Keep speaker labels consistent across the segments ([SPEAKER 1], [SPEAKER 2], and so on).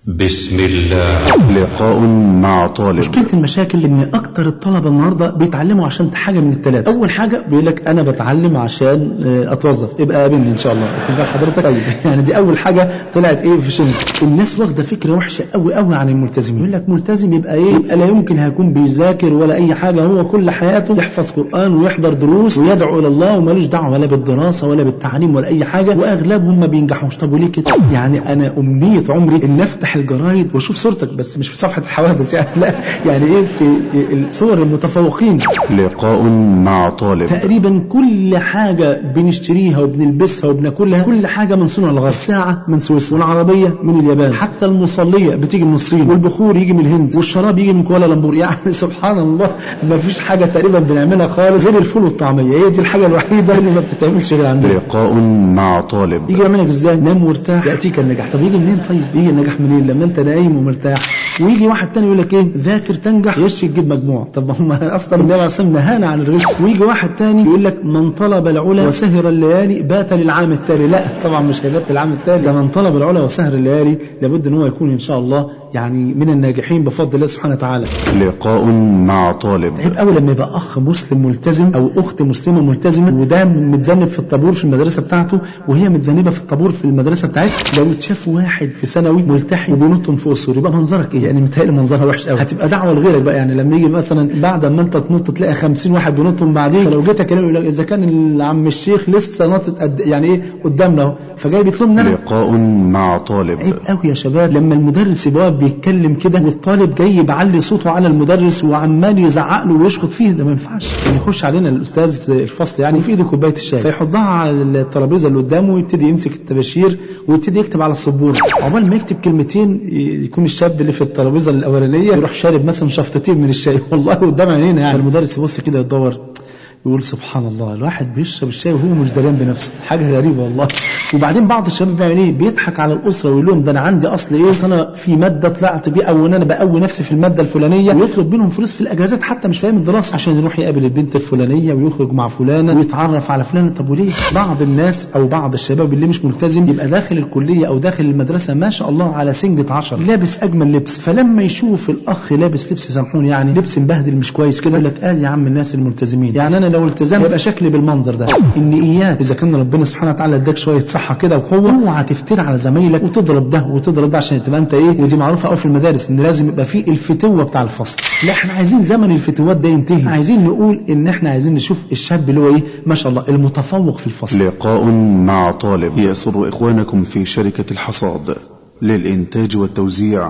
[SPEAKER 1] بسم الله
[SPEAKER 2] لقاء مع طالب
[SPEAKER 3] مشكله المشاكل ان اكتر الطلبه النهارده بيتعلموا عشان حاجه من الثلاثه اول حاجه بيقول لك انا بتعلم عشان آه، اتوظف يبقى قابلني ان شاء الله واخد بال حضرتك طيب يعني دي اول حاجه طلعت ايه في شنك الناس واخده فكره وحشه قوي قوي عن الملتزمين يقول لك ملتزم يبقى ايه يبقى لا يمكن هيكون بيذاكر ولا اي حاجه هو كل حياته يحفظ قران ويحضر دروس ويدعو الى الله ومالوش دعوه ولا بالدراسه ولا بالتعليم ولا اي حاجه واغلبهم ما بينجحوش طب وليه كده يعني انا امنيه عمري ان افتح الجرايد واشوف صورتك بس مش في صفحه الحوادث يعني لا يعني ايه في صور المتفوقين
[SPEAKER 2] لقاء مع طالب
[SPEAKER 3] تقريبا كل حاجة بنشتريها وبنلبسها وبناكلها كل حاجة من صنع الغرب الساعة من سويسرا والعربية من اليابان حتى المصلية بتيجي من الصين والبخور يجي من الهند والشراب يجي من كوالالمبور يعني سبحان الله ما فيش حاجة تقريبا بنعملها خالص غير الفول والطعمية هي دي الحاجة الوحيدة اللي ما بتتعملش غير عندنا
[SPEAKER 2] لقاء مع طالب
[SPEAKER 3] يجي يعملك ازاي نام وارتاح ياتيك النجاح طب يجي منين طيب يجي النجاح منين لما انت نايم ومرتاح ويجي واحد تاني يقول لك ايه ذاكر تنجح غش تجيب مجموع طب هم اصلا النبي عليه الصلاه والسلام نهانا عن الغش ويجي واحد تاني يقول لك من طلب العلا وسهر الليالي بات للعام التالي لا طبعا مش هيبات للعام التالي ده من طلب العلا وسهر الليالي لابد ان هو يكون ان شاء الله يعني من الناجحين بفضل الله سبحانه وتعالى
[SPEAKER 2] لقاء مع طالب
[SPEAKER 3] عيب قوي لما يبقى اخ مسلم ملتزم او اخت مسلمه ملتزمه وده متذنب في الطابور في المدرسه بتاعته وهي متذنبه في الطابور في المدرسه بتاعتها لو اتشاف واحد في ثانوي ملتحي وبينط من فوق السور يبقى منظرك ايه يعني متهيألي منظرها وحش قوي هتبقى دعوه لغيرك بقى يعني لما يجي مثلا بعد ما انت تنط تلاقي 50 واحد بينطوا من بعدين فلو جيت اكلمه يقول لك اذا كان عم الشيخ لسه ناطط قد يعني ايه قدامنا اهو فجاي بيطلبني انا
[SPEAKER 2] لقاء مع طالب
[SPEAKER 3] عيب قوي يا شباب لما المدرس يبقى واقف بيتكلم كده والطالب جاي بعلي صوته على المدرس وعمال يزعق له ويشخط فيه ده ما ينفعش يعني يخش علينا الاستاذ الفصل يعني وفي ايده كوبايه الشاي فيحطها على الترابيزه اللي قدامه ويبتدي يمسك الطباشير ويبتدي يكتب على السبوره عقبال ما يكتب كلمتين يكون الشاب اللي في الترابيزه الاولانيه يروح شارب مثلا شفطتين من الشاي والله قدام عينينا يعني المدرس يبص كده يدور يقول سبحان الله الواحد بيشرب الشاي وهو مش دريان بنفسه حاجه غريبه والله وبعدين بعض الشباب بيعمل ايه بيضحك على الاسره ويقول لهم ده انا عندي اصل ايه أصل انا في ماده طلعت بيه او ان انا بقوي نفسي في الماده الفلانيه ويطلب منهم فلوس في الاجازات حتى مش فاهم الدراسه عشان يروح يقابل البنت الفلانيه ويخرج مع فلانه ويتعرف على فلانه طب وليه بعض الناس او بعض الشباب اللي مش ملتزم يبقى داخل الكليه او داخل المدرسه ما شاء الله على سنجة عشر لابس اجمل لبس فلما يشوف الاخ لابس لبس سامحوني يعني لبس مبهدل مش كويس كده يقول لك اه يا عم الناس الملتزمين يعني انا لو التزمت يبقى شكلي بالمنظر ده ان اياك اذا كان ربنا سبحانه وتعالى اداك شويه صحه كده وقوه اوعى تفتري على زمايلك وتضرب ده وتضرب ده عشان تبقى انت ايه ودي معروفه قوي في المدارس ان لازم يبقى في الفتوه بتاع الفصل لا احنا عايزين زمن الفتوات ده ينتهي عايزين نقول ان احنا عايزين نشوف الشاب اللي هو ايه ما شاء الله المتفوق في الفصل
[SPEAKER 2] لقاء مع طالب يسر إخوانكم في شركة الحصاد للإنتاج والتوزيع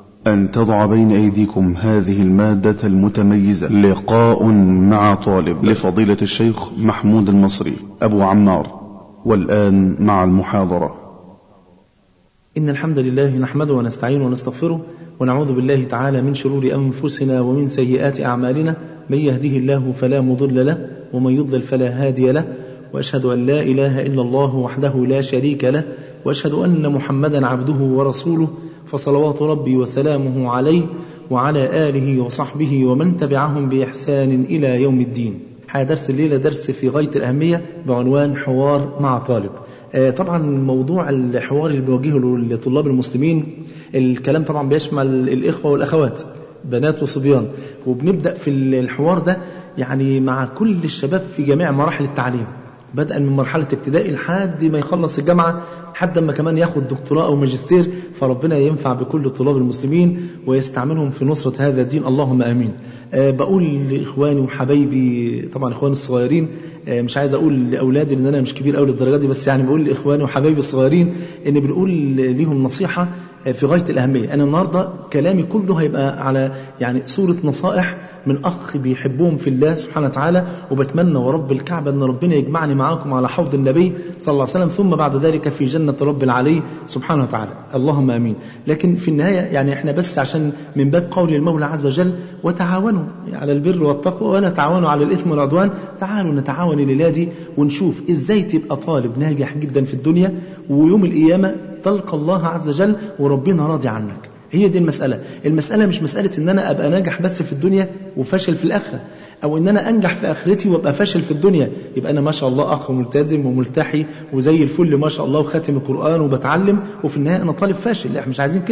[SPEAKER 2] أن تضع بين أيديكم هذه المادة المتميزة لقاء مع طالب لفضيلة الشيخ محمود المصري أبو عمار والآن مع المحاضرة
[SPEAKER 3] إن الحمد لله نحمده ونستعينه ونستغفره ونعوذ بالله تعالى من شرور أنفسنا ومن سيئات أعمالنا من يهده الله فلا مضل له ومن يضلل فلا هادي له وأشهد أن لا إله إلا الله وحده لا شريك له وأشهد أن محمدا عبده ورسوله فصلوات ربي وسلامه عليه وعلى آله وصحبه ومن تبعهم بإحسان إلى يوم الدين حيا درس الليلة درس في غاية الأهمية بعنوان حوار مع طالب آه، طبعا موضوع الحوار اللي بيواجهه لطلاب المسلمين الكلام طبعا بيشمل الإخوة والأخوات بنات وصبيان وبنبدأ في الحوار ده يعني مع كل الشباب في جميع مراحل التعليم بدءا من مرحلة ابتدائي لحد ما يخلص الجامعة حتى ما كمان ياخد دكتوراه أو ماجستير فربنا ينفع بكل طلاب المسلمين ويستعملهم في نصرة هذا الدين اللهم آمين أه بقول لإخواني وحبايبي طبعا إخواني الصغيرين أه مش عايز أقول لأولادي لأن أنا مش كبير أوي للدرجة دي بس يعني بقول لإخواني وحبايبي الصغيرين إن بنقول ليهم نصيحة في غاية الأهمية أنا النهاردة كلامي كله هيبقى على يعني صورة نصائح من أخ بيحبهم في الله سبحانه وتعالى وبتمنى ورب الكعبة أن ربنا يجمعني معاكم على حوض النبي صلى الله عليه وسلم ثم بعد ذلك في جنة رب العلي سبحانه وتعالى اللهم آمين لكن في النهاية يعني احنا بس عشان من باب قول المولى عز وجل وتعاونوا على البر والتقوى ولا تعاونوا على الإثم والعدوان تعالوا نتعاون الليلة دي ونشوف إزاي تبقى طالب ناجح جدا في الدنيا ويوم القيامة تلقى الله عز وجل وربنا راضي عنك هي دي المسألة المسألة مش مسألة ان انا ابقى ناجح بس في الدنيا وفاشل في الاخرة او ان انا انجح في اخرتي وابقى فاشل في الدنيا يبقى انا ما شاء الله اخ ملتزم وملتحي وزي الفل ما شاء الله وخاتم القران وبتعلم وفي النهايه انا طالب فاشل لا احنا مش عايزين كده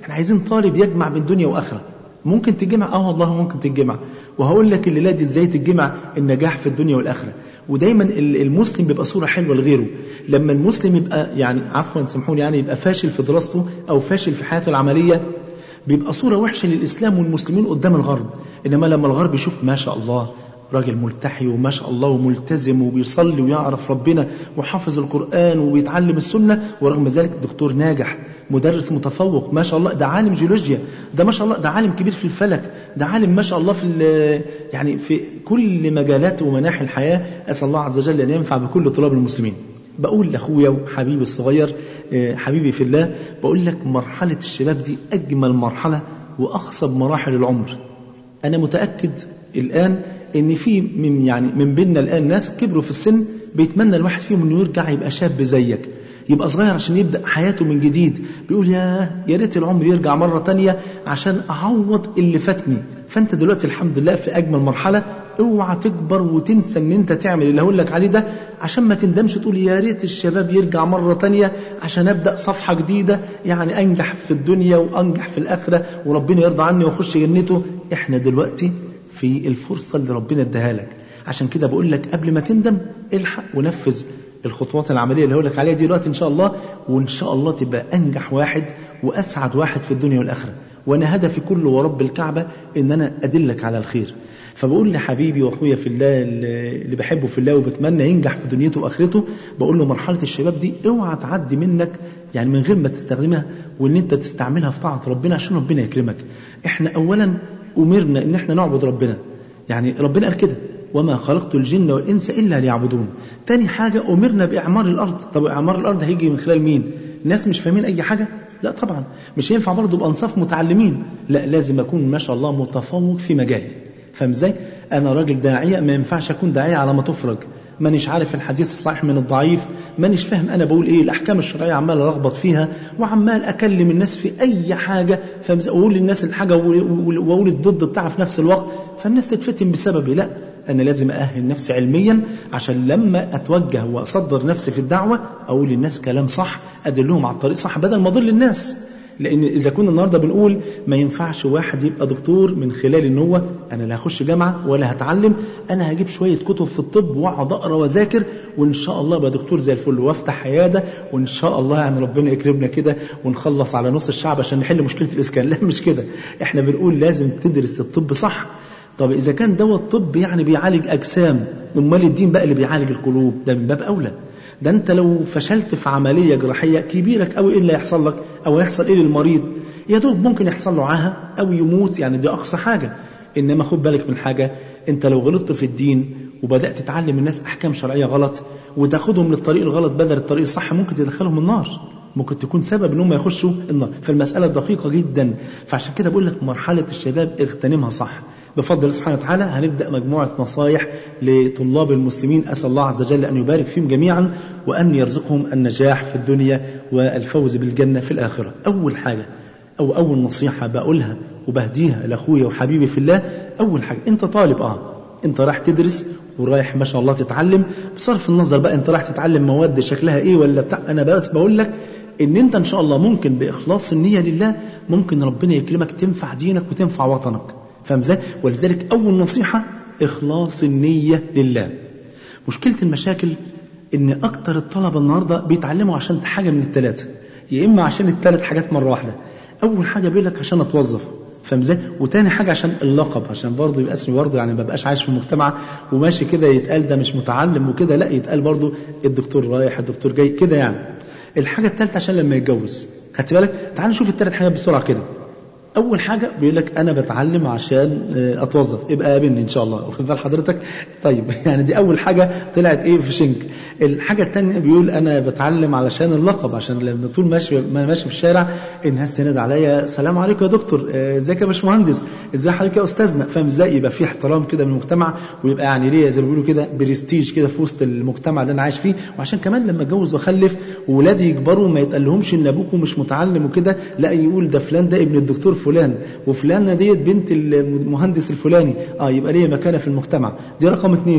[SPEAKER 3] احنا عايزين طالب يجمع بين دنيا واخره ممكن تجمع اه والله ممكن تتجمع وهقول لك الليله دي ازاي تتجمع النجاح في الدنيا والاخره ودايما المسلم بيبقى صوره حلوه لغيره لما المسلم يبقى يعني عفوا سامحوني يعني يبقى فاشل في دراسته او فاشل في حياته العمليه بيبقى صوره وحشه للاسلام والمسلمين قدام الغرب انما لما الغرب يشوف ما شاء الله راجل ملتحي وما شاء الله وملتزم وبيصلي ويعرف ربنا وحافظ القرآن وبيتعلم السنة ورغم ذلك دكتور ناجح مدرس متفوق ما شاء الله ده عالم جيولوجيا ده ما شاء الله ده عالم كبير في الفلك ده عالم ما شاء الله في يعني في كل مجالات ومناحي الحياة أسأل الله عز وجل أن ينفع بكل طلاب المسلمين بقول لاخويا وحبيبي الصغير حبيبي في الله بقول لك مرحلة الشباب دي أجمل مرحلة وأخصب مراحل العمر أنا متأكد الآن ان في من يعني من بيننا الان ناس كبروا في السن بيتمنى الواحد فيهم انه يرجع يبقى شاب زيك يبقى صغير عشان يبدا حياته من جديد بيقول يا يا ريت العمر يرجع مره تانية عشان اعوض اللي فاتني فانت دلوقتي الحمد لله في اجمل مرحله اوعى تكبر وتنسى ان انت تعمل اللي هقول لك عليه ده عشان ما تندمش تقول يا ريت الشباب يرجع مره تانية عشان ابدا صفحه جديده يعني انجح في الدنيا وانجح في الاخره وربنا يرضى عني واخش جنته احنا دلوقتي في الفرصة اللي ربنا اداها لك عشان كده بقول لك قبل ما تندم الحق ونفذ الخطوات العملية اللي هقول لك عليها دي دلوقتي إن شاء الله وإن شاء الله تبقى أنجح واحد وأسعد واحد في الدنيا والآخرة وأنا هدفي كله ورب الكعبة إن أنا أدلك على الخير فبقول لحبيبي واخويا في الله اللي بحبه في الله وبتمنى ينجح في دنيته واخرته بقول له مرحله الشباب دي اوعى تعدي منك يعني من غير ما تستخدمها وان انت تستعملها في طاعه ربنا عشان ربنا يكرمك احنا اولا امرنا ان احنا نعبد ربنا يعني ربنا قال كده وما خلقت الجن والانس الا ليعبدون تاني حاجه امرنا باعمار الارض طب اعمار الارض هيجي من خلال مين ناس مش فاهمين اي حاجه لا طبعا مش هينفع برضه بانصاف متعلمين لا لازم اكون ما شاء الله متفوق في مجالي فاهم ازاي انا راجل داعيه ما ينفعش اكون داعيه على ما تفرج مانيش عارف الحديث الصحيح من الضعيف مانيش فاهم انا بقول ايه الاحكام الشرعيه عمال الخبط فيها وعمال اكلم الناس في اي حاجه واقول للناس الحاجه واقول الضد بتاعها في نفس الوقت فالناس تتفتن بسببي لا انا لازم ااهل نفسي علميا عشان لما اتوجه واصدر نفسي في الدعوه اقول للناس كلام صح ادلهم على الطريق صح بدل ما اضل الناس لان اذا كنا النهارده بنقول ما ينفعش واحد يبقى دكتور من خلال ان هو انا لا هخش جامعه ولا هتعلم انا هجيب شويه كتب في الطب واقعد اقرا واذاكر وان شاء الله ابقى دكتور زي الفل وافتح عياده وان شاء الله يعني ربنا يكرمنا كده ونخلص على نص الشعب عشان نحل مشكله الاسكان لا مش كده احنا بنقول لازم تدرس الطب صح طب اذا كان دواء الطب يعني بيعالج اجسام امال الدين بقى اللي بيعالج القلوب ده من باب اولى ده انت لو فشلت في عمليه جراحيه كبيرك قوي ايه اللي هيحصل لك او هيحصل ايه للمريض يا دوب ممكن يحصل له عاهه او يموت يعني دي اقصى حاجه انما خد بالك من حاجه انت لو غلطت في الدين وبدات تعلم الناس احكام شرعيه غلط وتاخدهم للطريق الغلط بدل الطريق الصح ممكن تدخلهم النار ممكن تكون سبب ان هم يخشوا النار فالمساله دقيقه جدا فعشان كده بقول لك مرحله الشباب اغتنمها صح بفضل الله سبحانه وتعالى هنبدأ مجموعة نصايح لطلاب المسلمين أسأل الله عز وجل أن يبارك فيهم جميعا وأن يرزقهم النجاح في الدنيا والفوز بالجنة في الآخرة أول حاجة أو أول نصيحة بقولها وبهديها لأخويا وحبيبي في الله أول حاجة أنت طالب آه أنت رايح تدرس ورايح ما شاء الله تتعلم بصرف النظر بقى أنت رايح تتعلم مواد شكلها إيه ولا بتاع أنا بس بقول لك ان انت ان شاء الله ممكن باخلاص النيه لله ممكن ربنا يكرمك تنفع دينك وتنفع وطنك فاهم ازاي؟ ولذلك أول نصيحة إخلاص النية لله. مشكلة المشاكل إن أكتر الطلبة النهاردة بيتعلموا عشان حاجة من الثلاثة. يا إما عشان الثلاث حاجات مرة واحدة. أول حاجة بيقول لك عشان أتوظف. فاهم ازاي؟ وتاني حاجة عشان اللقب عشان برضه يبقى اسمي برضه يعني ما بقاش عايش في المجتمع وماشي كده يتقال ده مش متعلم وكده لا يتقال برضه الدكتور رايح الدكتور جاي كده يعني. الحاجة الثالثة عشان لما يتجوز. خدت بالك؟ تعال نشوف الثلاث حاجات بسرعة كده. اول حاجه بيقول لك انا بتعلم عشان اتوظف يبقى قابلني ان شاء الله واخد بال حضرتك طيب يعني دي اول حاجه طلعت ايه في شنك الحاجه الثانيه بيقول انا بتعلم علشان اللقب عشان لما طول ماشي ما ماشي في الشارع الناس تنادي عليا سلام عليكم يا دكتور ازيك يا باشمهندس ازي حضرتك يا استاذنا فاهم ازاي يبقى في احترام كده من المجتمع ويبقى يعني ليه زي ما بيقولوا كده برستيج كده في وسط المجتمع اللي انا عايش فيه وعشان كمان لما اتجوز واخلف وولادي يكبروا ما يتقالهمش ان ابوكم مش متعلم وكده لا يقول ده فلان ده ابن الدكتور فلان وفلانة ديت بنت المهندس الفلاني اه يبقى ليه مكانة في المجتمع دي رقم اثنين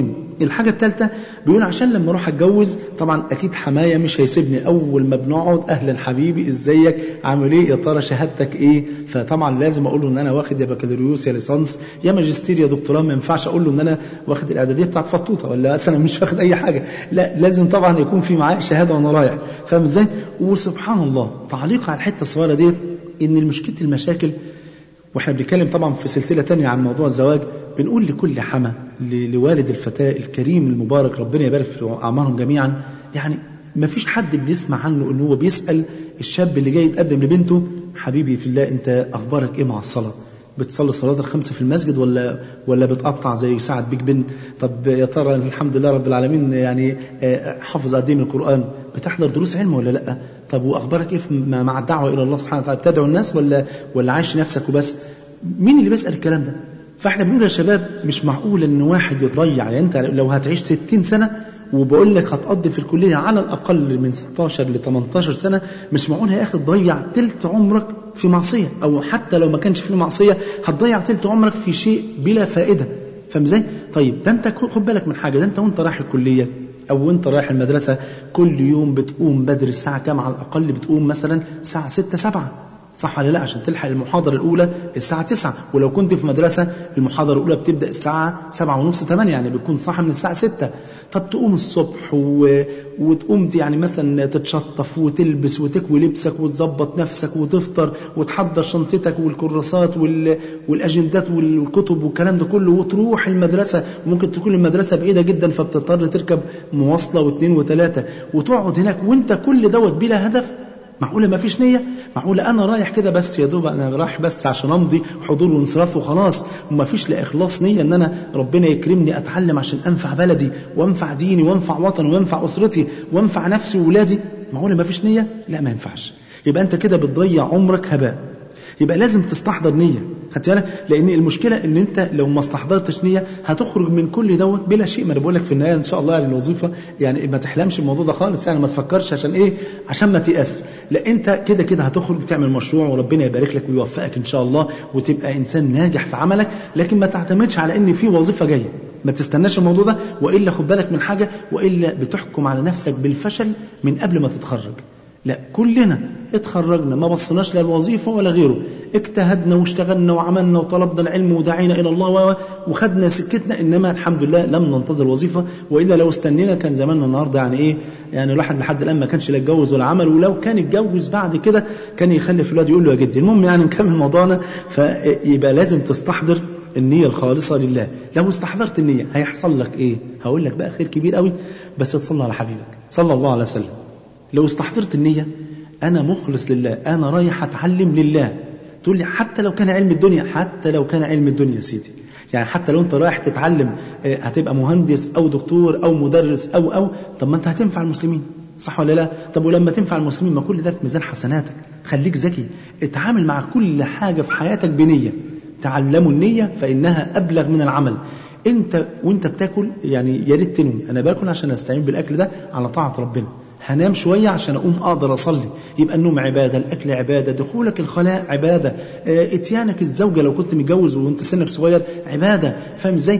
[SPEAKER 3] الحاجة الثالثة بيقول عشان لما اروح اتجوز طبعا اكيد حماية مش هيسيبني اول ما بنقعد اهلا حبيبي ازيك عامل ايه يا ترى شهادتك ايه فطبعا لازم اقول له ان انا واخد يا بكالوريوس يا ليسانس يا ماجستير يا دكتوراه ما ينفعش اقول له ان انا واخد الاعداديه بتاعت فطوطه ولا اصلا مش واخد اي حاجه لا لازم طبعا يكون في معايا شهاده وانا رايح فاهم ازاي وسبحان الله تعليق على الحته الصغيره ديت ان المشكله المشاكل واحنا بنتكلم طبعا في سلسله تانية عن موضوع الزواج بنقول لكل حما لوالد الفتاه الكريم المبارك ربنا يبارك في اعمارهم جميعا يعني ما فيش حد بيسمع عنه ان هو بيسال الشاب اللي جاي يتقدم لبنته حبيبي في الله انت اخبارك ايه مع الصلاه بتصلي صلاة الخمسة في المسجد ولا ولا بتقطع زي سعد بيك بن طب يا ترى الحمد لله رب العالمين يعني حافظ قد ايه من القرآن بتحضر دروس علم ولا لا طب واخبارك ايه مع الدعوة الى الله سبحانه وتعالى بتدعو الناس ولا ولا عايش نفسك وبس مين اللي بيسأل الكلام ده فاحنا بنقول يا شباب مش معقول ان واحد يضيع يعني انت لو هتعيش 60 سنة وبقول لك هتقضي في الكلية على الأقل من 16 ل 18 سنة مش معقول يا أخي تضيع تلت عمرك في معصية أو حتى لو ما كانش في معصية هتضيع تلت عمرك في شيء بلا فائدة فاهم ازاي؟ طيب ده أنت خد بالك من حاجة ده أنت وأنت رايح الكلية أو وأنت رايح المدرسة كل يوم بتقوم بدري الساعة كام على الأقل بتقوم مثلا الساعة 6 7 صح ولا لا عشان تلحق المحاضرة الأولى الساعة 9 ولو كنت في مدرسة المحاضرة الأولى بتبدأ الساعة 7 ونص 8 يعني بتكون صاحي من الساعة 6 طب تقوم الصبح و... وتقوم يعني مثلا تتشطف وتلبس وتكوي لبسك وتظبط نفسك وتفطر وتحضر شنطتك والكراسات وال... والاجندات والكتب والكلام ده كله وتروح المدرسه وممكن تكون المدرسه بعيده جدا فبتضطر تركب مواصله واثنين وثلاثه وتقعد هناك وانت كل دوت بلا هدف معقولة ما فيش نية معقولة أنا رايح كده بس يا دوب أنا رايح بس عشان أمضي حضور وانصراف وخلاص وما فيش لا إخلاص نية إن أنا ربنا يكرمني أتعلم عشان أنفع بلدي وأنفع ديني وأنفع وطني وأنفع أسرتي وأنفع نفسي وولادي معقولة ما فيش نية لا ما ينفعش يبقى أنت كده بتضيع عمرك هباء يبقى لازم تستحضر نية خدت بالك لان المشكله ان انت لو ما استحضرتش نيه هتخرج من كل دوت بلا شيء ما انا بقول لك في النهايه ان شاء الله يعني الوظيفه يعني ما تحلمش الموضوع ده خالص يعني ما تفكرش عشان ايه عشان ما تيأس لا انت كده كده هتخرج تعمل مشروع وربنا يبارك لك ويوفقك ان شاء الله وتبقى انسان ناجح في عملك لكن ما تعتمدش على ان في وظيفه جايه ما تستناش الموضوع ده والا خد بالك من حاجه والا بتحكم على نفسك بالفشل من قبل ما تتخرج لا كلنا اتخرجنا ما بصناش لا الوظيفة ولا غيره اجتهدنا واشتغلنا وعملنا وطلبنا العلم ودعينا إلى الله وخدنا سكتنا إنما الحمد لله لم ننتظر وظيفة وإلا لو استنينا كان زماننا النهاردة يعني إيه يعني الواحد لحد الآن ما كانش لا اتجوز ولا عمل ولو كان اتجوز بعد كده كان يخلف الواد يقول له يا جدي المهم يعني نكمل موضوعنا فيبقى لازم تستحضر النية الخالصة لله لو استحضرت النية هيحصل لك ايه هقول لك بقى خير كبير قوي بس تصلى على حبيبك صلى الله عليه وسلم لو استحضرت النية أنا مخلص لله أنا رايح أتعلم لله تقول لي حتى لو كان علم الدنيا حتى لو كان علم الدنيا يا سيدي يعني حتى لو أنت رايح تتعلم هتبقى مهندس أو دكتور أو مدرس أو أو طب ما أنت هتنفع المسلمين صح ولا لا طب ولما تنفع المسلمين ما كل ده في ميزان حسناتك خليك ذكي اتعامل مع كل حاجة في حياتك بنية تعلموا النية فإنها أبلغ من العمل انت وانت بتاكل يعني يا ريت تنوي انا باكل عشان استعين بالاكل ده على طاعه ربنا هنام شوية عشان أقوم أقدر أصلي يبقى النوم عبادة الأكل عبادة دخولك الخلاء عبادة اتيانك الزوجة لو كنت متجوز وانت سنك صغير عبادة فاهم ازاي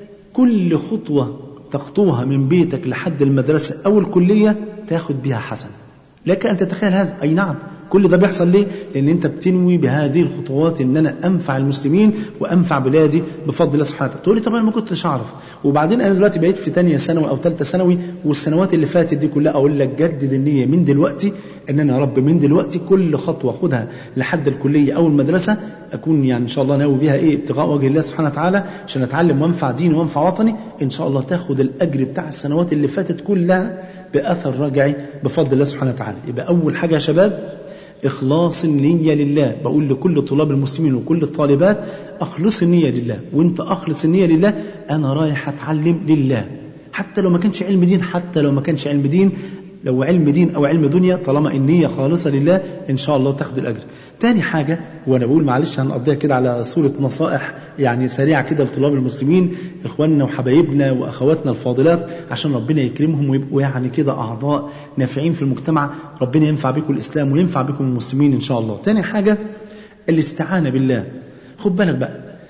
[SPEAKER 3] كل خطوة تخطوها من بيتك لحد المدرسة أو الكلية تاخد بها حسنة لك أن تتخيل هذا أي نعم كل ده بيحصل ليه؟ لأن أنت بتنوي بهذه الخطوات أن أنا أنفع المسلمين وأنفع بلادي بفضل الله سبحانه وتعالى. تقول لي طب أنا ما كنتش أعرف وبعدين أنا دلوقتي بقيت في ثانية ثانوي أو ثالثة ثانوي والسنوات اللي فاتت دي كلها أقول لك جدد النية من دلوقتي أن أنا يا رب من دلوقتي كل خطوة خدها لحد الكلية أو المدرسة أكون يعني إن شاء الله ناوي بها إيه ابتغاء وجه الله سبحانه وتعالى عشان أتعلم وأنفع ديني وأنفع وطني إن شاء الله تاخد الأجر بتاع السنوات اللي فاتت كلها بأثر رجعي بفضل الله سبحانه وتعالى يبقى أول حاجة يا شباب إخلاص النية لله بقول لكل طلاب المسلمين وكل الطالبات أخلص النية لله وانت أخلص النية لله أنا رايح أتعلم لله حتى لو ما كانش علم دين حتى لو ما كانش علم دين لو علم دين أو علم دنيا طالما النية خالصة لله إن شاء الله تاخد الأجر تاني حاجة وأنا بقول معلش هنقضيها كده على صورة نصائح يعني سريعة كده لطلاب المسلمين إخواننا وحبايبنا وأخواتنا الفاضلات عشان ربنا يكرمهم ويبقوا يعني كده أعضاء نافعين في المجتمع ربنا ينفع بكم الإسلام وينفع بكم المسلمين إن شاء الله تاني حاجة الاستعانة بالله خد بالك بقى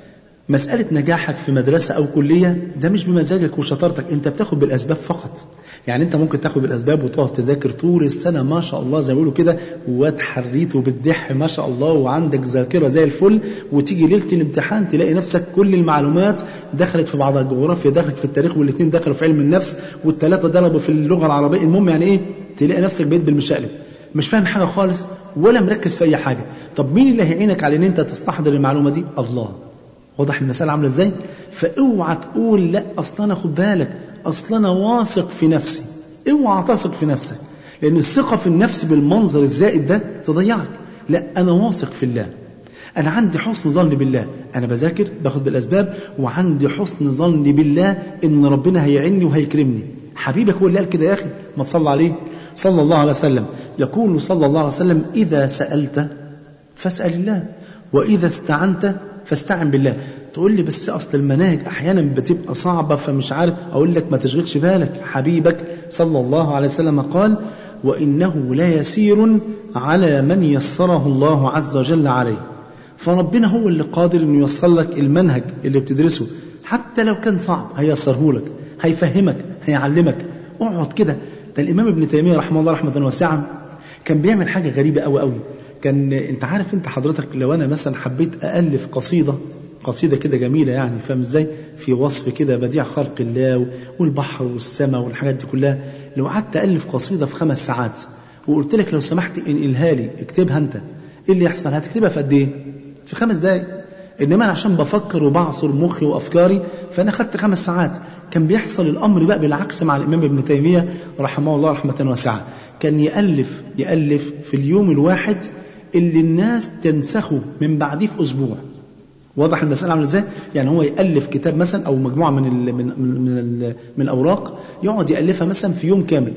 [SPEAKER 3] مسألة نجاحك في مدرسة أو كلية ده مش بمزاجك وشطارتك أنت بتاخد بالأسباب فقط يعني أنت ممكن تاخد بالأسباب وتقعد تذاكر طول السنة ما شاء الله زي ما بيقولوا كده واتحريت وبتدح ما شاء الله وعندك ذاكرة زي الفل وتيجي ليلة الامتحان تلاقي نفسك كل المعلومات دخلت في بعضها الجغرافيا دخلت في التاريخ والاثنين دخلوا في علم النفس والثلاثة ضربوا في اللغة العربية المهم يعني إيه تلاقي نفسك بقيت بالمشقلب مش فاهم حاجة خالص ولا مركز في أي حاجة طب مين اللي هيعينك على إن أنت تستحضر المعلومة دي الله واضح المسألة عاملة ازاي فاوعى تقول لا اصل انا خد بالك اصل انا واثق في نفسي اوعى تثق في نفسك لان الثقة في النفس بالمنظر الزائد ده تضيعك لا انا واثق في الله انا عندي حسن ظن بالله انا بذاكر باخد بالاسباب وعندي حسن ظن بالله ان ربنا هيعني وهيكرمني حبيبك هو اللي قال كده يا اخي ما تصلى عليه صلى الله عليه وسلم يقول صلى الله عليه وسلم اذا سالت فاسال الله واذا استعنت فاستعن بالله تقول لي بس اصل المناهج احيانا بتبقى صعبه فمش عارف اقول لك ما تشغلش بالك حبيبك صلى الله عليه وسلم قال وانه لا يسير على من يسره الله عز وجل عليه فربنا هو اللي قادر انه يوصل لك المنهج اللي بتدرسه حتى لو كان صعب هيسره لك هيفهمك هيعلمك اقعد كده ده الامام ابن تيميه رحمه الله رحمه واسعه كان بيعمل حاجه غريبه قوي قوي كان انت عارف انت حضرتك لو انا مثلا حبيت الف قصيده قصيده كده جميله يعني فاهم ازاي في وصف كده بديع خلق الله والبحر والسماء والحاجات دي كلها لو قعدت الف قصيده في خمس ساعات وقلت لك لو سمحت انقلها لي اكتبها انت ايه اللي يحصل هتكتبها في قد ايه في خمس دقايق انما انا عشان بفكر وبعصر مخي وافكاري فانا خدت خمس ساعات كان بيحصل الامر بقى بالعكس مع الامام ابن تيميه رحمه الله رحمه واسعه كان يالف يالف في اليوم الواحد اللي الناس تنسخه من بعديه في اسبوع واضح المسألة عامله ازاي؟ يعني هو يألف كتاب مثلا أو مجموعة من ال من من من, ال من الأوراق يقعد يألفها مثلا في يوم كامل.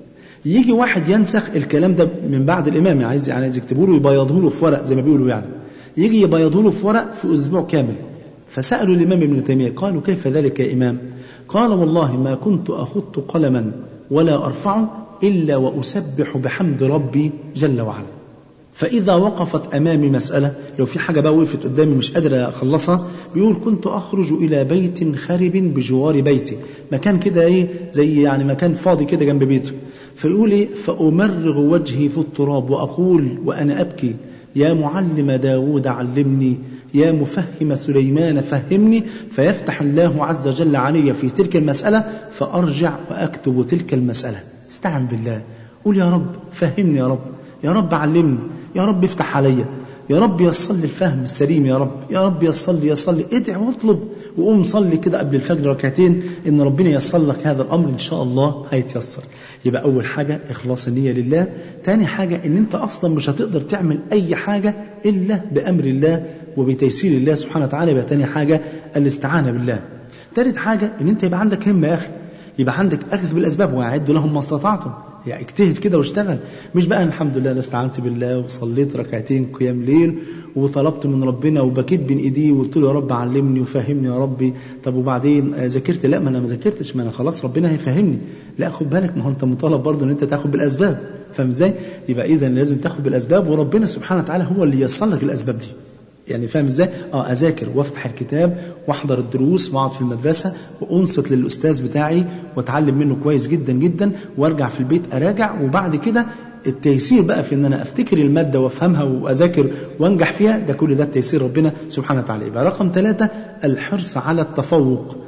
[SPEAKER 3] يجي واحد ينسخ الكلام ده من بعد الإمام يعني عايز يعني عايز يكتبه له يبيضه له في ورق زي ما بيقولوا يعني. يجي يبيضه له في ورق في أسبوع كامل. فسألوا الإمام ابن تيمية قالوا كيف ذلك يا إمام؟ قال والله ما كنت أخط قلما ولا أرفعه إلا وأسبح بحمد ربي جل وعلا. فإذا وقفت أمامي مسألة لو في حاجة بقى وقفت قدامي مش قادر أخلصها بيقول كنت أخرج إلى بيت خرب بجوار بيتي مكان كده إيه زي يعني مكان فاضي كده جنب بيته فيقول إيه فأمرغ وجهي في التراب وأقول وأنا أبكي يا معلم داود علمني يا مفهم سليمان فهمني فيفتح الله عز وجل علي في تلك المسألة فأرجع وأكتب تلك المسألة استعن بالله قول يا رب فهمني يا رب يا رب علمني يا رب افتح عليا يا رب يصل لي الفهم السليم يا رب يا رب يصل لي يصل لي ادعي واطلب وقوم صلي كده قبل الفجر ركعتين ان ربنا ييسر لك هذا الامر ان شاء الله هيتيسر يبقى اول حاجه اخلاص النيه لله تاني حاجه ان انت اصلا مش هتقدر تعمل اي حاجه الا بامر الله وبتيسير الله سبحانه وتعالى يبقى تاني حاجه الاستعانه بالله تالت حاجه ان انت يبقى عندك همه يا اخي يبقى عندك اخذ بالاسباب واعدوا لهم ما استطعتم يعني اجتهد كده واشتغل مش بقى الحمد لله انا استعنت بالله وصليت ركعتين قيام ليل وطلبت من ربنا وبكيت بين ايديه وقلت له يا رب علمني وفهمني يا ربي طب وبعدين ذاكرت لا ما انا ما ذاكرتش ما انا خلاص ربنا هيفهمني لا خد بالك ما هو انت مطالب برضه ان انت تاخد بالاسباب فاهم ازاي يبقى اذا لازم تاخد بالاسباب وربنا سبحانه وتعالى هو اللي ييسر لك الاسباب دي يعني فاهم ازاي؟ اه اذاكر وافتح الكتاب واحضر الدروس واقعد في المدرسه وانصت للاستاذ بتاعي واتعلم منه كويس جدا جدا وارجع في البيت اراجع وبعد كده التيسير بقى في ان انا افتكر الماده وافهمها واذاكر وانجح فيها ده كل ده تيسير ربنا سبحانه وتعالى يبقى رقم ثلاثه الحرص على التفوق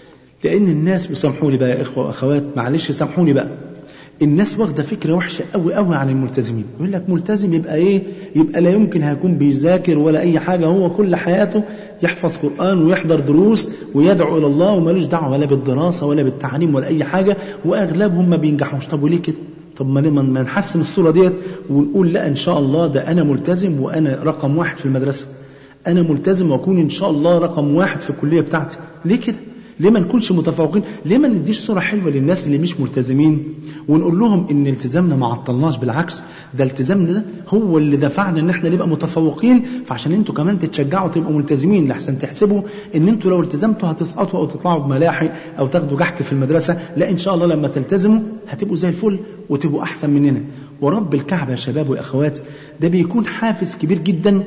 [SPEAKER 3] لان الناس بيسامحوني بقى يا اخوه واخوات معلش سامحوني بقى الناس واخده فكره وحشه قوي قوي عن الملتزمين يقول لك ملتزم يبقى ايه يبقى لا يمكن هيكون بيذاكر ولا اي حاجه هو كل حياته يحفظ قران ويحضر دروس ويدعو الى الله ومالوش دعوه ولا بالدراسه ولا بالتعليم ولا اي حاجه واغلبهم ما بينجحوش طب وليه كده طب ما ما نحسن الصوره ديت ونقول لا ان شاء الله ده انا ملتزم وانا رقم واحد في المدرسه انا ملتزم واكون ان شاء الله رقم واحد في الكليه بتاعتي ليه كده ليه ما نكونش متفوقين ليه ما نديش صورة حلوة للناس اللي مش ملتزمين ونقول لهم ان التزامنا ما عطلناش بالعكس ده التزامنا ده هو اللي دفعنا ان احنا نبقى متفوقين فعشان انتوا كمان تتشجعوا تبقوا ملتزمين لحسن تحسبوا ان انتوا لو التزمتوا هتسقطوا او تطلعوا بملاحق او تاخدوا جحك في المدرسة لا ان شاء الله لما تلتزموا هتبقوا زي الفل وتبقوا احسن مننا ورب الكعبة يا شباب واخوات ده بيكون حافز كبير جدا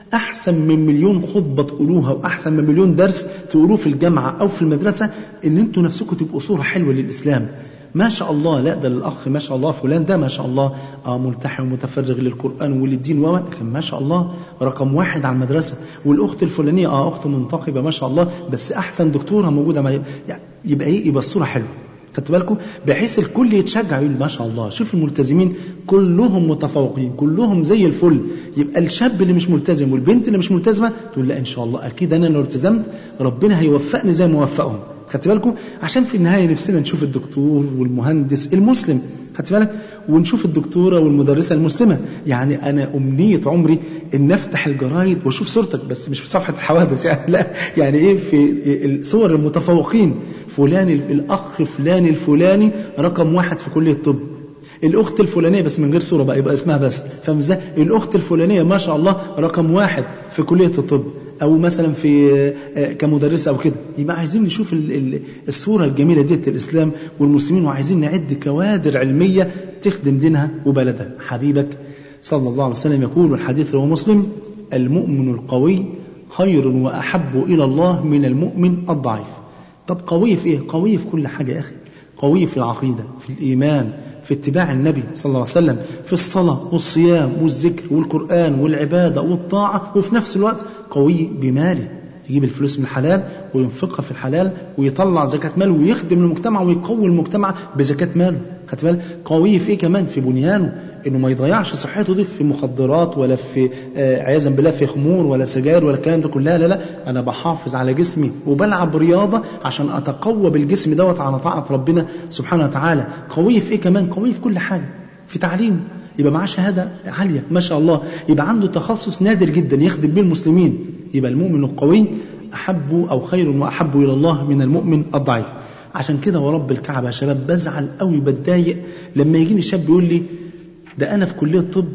[SPEAKER 3] احسن من مليون خطبه تقولوها واحسن من مليون درس تقولوه في الجامعه او في المدرسه ان انتوا نفسكم تبقوا صوره حلوه للاسلام ما شاء الله لا ده الاخ ما شاء الله فلان ده ما شاء الله اه ملتحي ومتفرغ للقران وللدين و لكن ما شاء الله رقم واحد على المدرسه والاخت الفلانيه اه اخت منتقبه ما شاء الله بس احسن دكتوره موجوده مع يعني يبقى ايه يبقى الصوره حلوه خدت بالكم بحيث الكل يتشجع يقول ما شاء الله شوف الملتزمين كلهم متفوقين كلهم زي الفل يبقى الشاب اللي مش ملتزم والبنت اللي مش ملتزمه تقول لا ان شاء الله اكيد انا لو التزمت ربنا هيوفقني زي ما وفقهم خدت بالكم عشان في النهايه نفسنا نشوف الدكتور والمهندس المسلم خدت بالك ونشوف الدكتوره والمدرسه المسلمه يعني انا امنيه عمري ان افتح الجرايد واشوف صورتك بس مش في صفحه الحوادث يعني لا يعني ايه في صور المتفوقين فلان الاخ فلان الفلاني رقم واحد في كليه الطب الاخت الفلانيه بس من غير صوره بقى يبقى اسمها بس فاهم ازاي الاخت الفلانيه ما شاء الله رقم واحد في كليه الطب او مثلا في كمدرسه او كده يبقى عايزين نشوف الصوره الجميله ديت الاسلام والمسلمين وعايزين نعد كوادر علميه تخدم دينها وبلدها حبيبك صلى الله عليه وسلم يقول والحديث رواه مسلم المؤمن القوي خير واحب الى الله من المؤمن الضعيف طب قوي في ايه قوي في كل حاجه يا اخي قوي في العقيده في الايمان في اتباع النبي صلى الله عليه وسلم في الصلاة والصيام والذكر والقرآن والعبادة والطاعة وفي نفس الوقت قوي بماله يجيب الفلوس من الحلال وينفقها في الحلال ويطلع زكاة ماله ويخدم المجتمع ويقوي المجتمع بزكاة ماله خدت بالك قوي في ايه كمان في بنيانه انه ما يضيعش صحته دي في مخدرات ولا في آه عياذا بالله في خمور ولا سجاير ولا الكلام ده كله لا لا لا انا بحافظ على جسمي وبلعب رياضه عشان اتقوى بالجسم دوت على طاعه ربنا سبحانه وتعالى قوي في ايه كمان قوي في كل حاجه في تعليم يبقى معاه شهاده عاليه ما شاء الله يبقى عنده تخصص نادر جدا يخدم بيه المسلمين يبقى المؤمن القوي احب او خير واحب الى الله من المؤمن الضعيف عشان كده ورب الكعبه يا شباب بزعل قوي بتضايق لما يجيني شاب يقول لي ده انا في كليه طب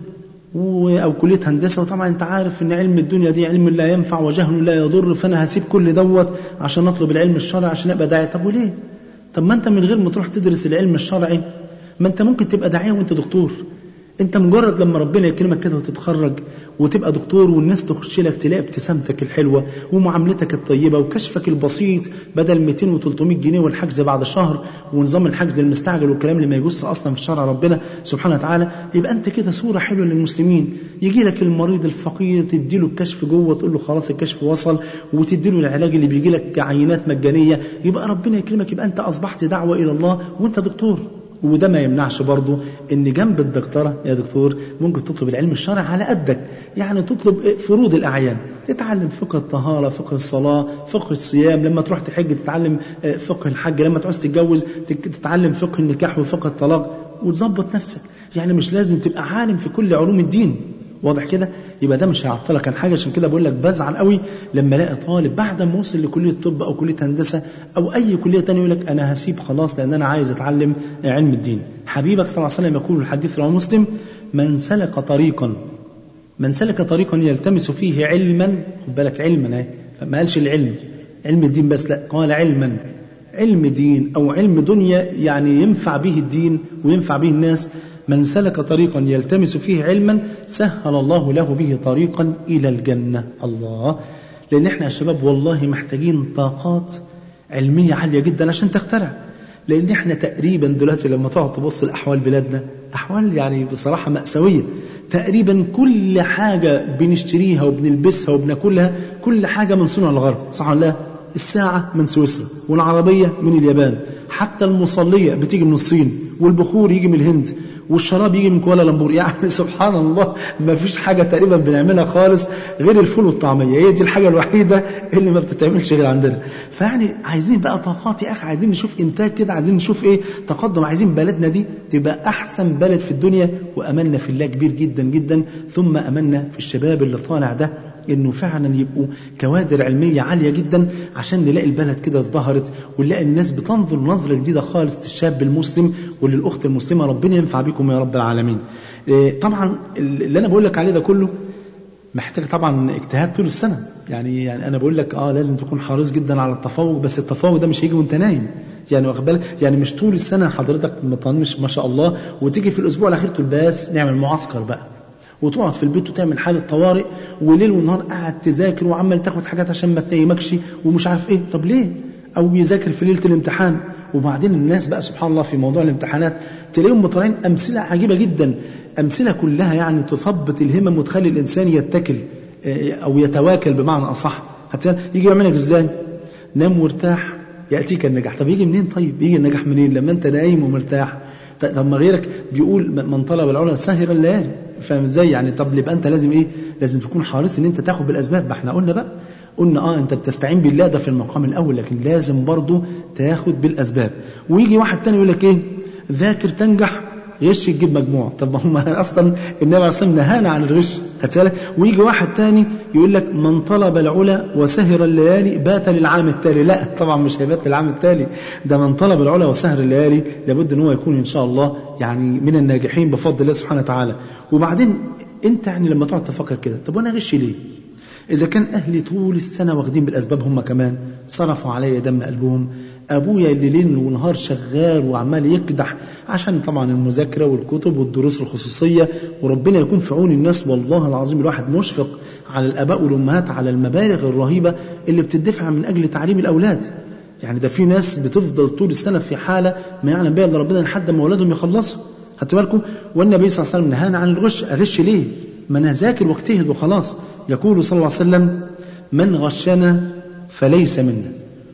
[SPEAKER 3] او كليه هندسه وطبعا انت عارف ان علم الدنيا دي علم لا ينفع وجهل لا يضر فانا هسيب كل دوت عشان اطلب العلم الشرعي عشان ابقى داعي طب وليه؟ طب ما انت من غير ما تروح تدرس العلم الشرعي ما انت ممكن تبقى داعيه وانت دكتور انت مجرد لما ربنا يكرمك كده وتتخرج وتبقى دكتور والناس تخش لك تلاقي ابتسامتك الحلوه ومعاملتك الطيبه وكشفك البسيط بدل 200 و300 جنيه والحجز بعد شهر ونظام الحجز المستعجل والكلام اللي ما يجوز اصلا في شرع ربنا سبحانه وتعالى يبقى انت كده صوره حلوه للمسلمين يجي لك المريض الفقير تديله الكشف جوه تقول له خلاص الكشف وصل وتديله العلاج اللي بيجي لك كعينات مجانيه يبقى ربنا يكرمك يبقى انت اصبحت دعوه الى الله وانت دكتور وده ما يمنعش برضه ان جنب الدكتوره يا دكتور ممكن تطلب العلم الشرعي على قدك يعني تطلب فروض الاعيان تتعلم فقه الطهاره فقه الصلاه فقه الصيام لما تروح تحج تتعلم فقه الحج لما تعوز تتجوز تتعلم فقه النكاح وفقه الطلاق وتظبط نفسك يعني مش لازم تبقى عالم في كل علوم الدين واضح كده يبقى ده مش هيعطلك عن حاجه عشان كده بقول لك بزعل قوي لما الاقي طالب بعد ما وصل لكليه طب او كليه هندسه او اي كليه ثانيه يقول لك انا هسيب خلاص لان انا عايز اتعلم علم الدين حبيبك صلى الله عليه وسلم يقول الحديث رواه مسلم من سلك طريقا من سلك طريقا يلتمس فيه علما خد بالك علما اهي ما قالش العلم علم الدين بس لا قال علما علم دين او علم دنيا يعني ينفع به الدين وينفع به الناس من سلك طريقا يلتمس فيه علما سهل الله له به طريقا الى الجنه الله لان احنا يا شباب والله محتاجين طاقات علميه عاليه جدا عشان تخترع لان احنا تقريبا دلوقتي لما تقعد تبص لاحوال بلادنا احوال يعني بصراحه ماساويه تقريبا كل حاجه بنشتريها وبنلبسها وبناكلها كل حاجه من صنع الغرب صح ولا لا الساعة من سويسرا والعربية من اليابان حتى المصلية بتيجي من الصين والبخور يجي من الهند والشراب يجي من كوالالمبور يعني سبحان الله ما فيش حاجة تقريبا بنعملها خالص غير الفول والطعمية هي دي الحاجة الوحيدة اللي ما بتتعملش غير عندنا فيعني عايزين بقى طاقات يا أخي عايزين نشوف إنتاج كده عايزين نشوف إيه تقدم عايزين بلدنا دي تبقى أحسن بلد في الدنيا وأملنا في الله كبير جدا جدا ثم أملنا في الشباب اللي طالع ده انه فعلا يبقوا كوادر علميه عاليه جدا عشان نلاقي البلد كده ازدهرت ونلاقي الناس بتنظر نظره جديده خالص للشاب المسلم وللاخت المسلمه ربنا ينفع بكم يا رب العالمين. طبعا اللي انا بقول لك عليه ده كله محتاج طبعا اجتهاد طول السنه يعني يعني انا بقول لك اه لازم تكون حريص جدا على التفوق بس التفوق ده مش هيجي وانت نايم يعني واخد بالك يعني مش طول السنه حضرتك مطنش ما شاء الله وتيجي في الاسبوع الاخير تقول بس نعمل معسكر بقى وتقعد في البيت وتعمل حالة طوارئ وليل ونهار قاعد تذاكر وعمال تاخد حاجات عشان ما تنيمكش ومش عارف ايه طب ليه او يذاكر في ليلة الامتحان وبعدين الناس بقى سبحان الله في موضوع الامتحانات تلاقيهم مطلعين امثلة عجيبة جدا امثلة كلها يعني تثبط الهمم وتخلي الانسان يتكل او يتواكل بمعنى اصح حتى يجي يعملك ازاي نام وارتاح ياتيك النجاح طب يجي منين طيب يجي النجاح منين لما انت نايم ومرتاح طب ما غيرك بيقول من طلب العلا سهر الليالي فاهم ازاي يعني طب يبقى انت لازم ايه لازم تكون حريص ان انت تاخد بالاسباب ما احنا قلنا بقى قلنا اه انت بتستعين بالله ده في المقام الاول لكن لازم برضه تاخد بالاسباب ويجي واحد تاني يقول لك ايه ذاكر تنجح غش تجيب مجموع طب ما هم اصلا النبي عليه الصلاه نهانا عن الغش هتفهم ويجي واحد تاني يقول لك من طلب العلا وسهر الليالي بات للعام التالي لا طبعا مش هيبات للعام التالي ده من طلب العلا وسهر الليالي لابد ان هو يكون ان شاء الله يعني من الناجحين بفضل الله سبحانه وتعالى وبعدين انت يعني لما تقعد تفكر كده طب وانا غش ليه إذا كان أهلي طول السنة واخدين بالأسباب هم كمان صرفوا عليا دم قلبهم أبويا اللي ليل ونهار شغال وعمال يكدح عشان طبعا المذاكرة والكتب والدروس الخصوصية وربنا يكون في عون الناس والله العظيم الواحد مشفق على الآباء والأمهات على المبالغ الرهيبة اللي بتدفع من أجل تعليم الأولاد يعني ده في ناس بتفضل طول السنة في حالة ما يعلم بها إلا ربنا لحد ما أولادهم يخلصوا خدتوا بالكم والنبي صلى الله عليه وسلم نهانا عن الغش الغش ليه ما انا ذاكر واجتهد وخلاص يقول صلى الله عليه وسلم من غشنا فليس منا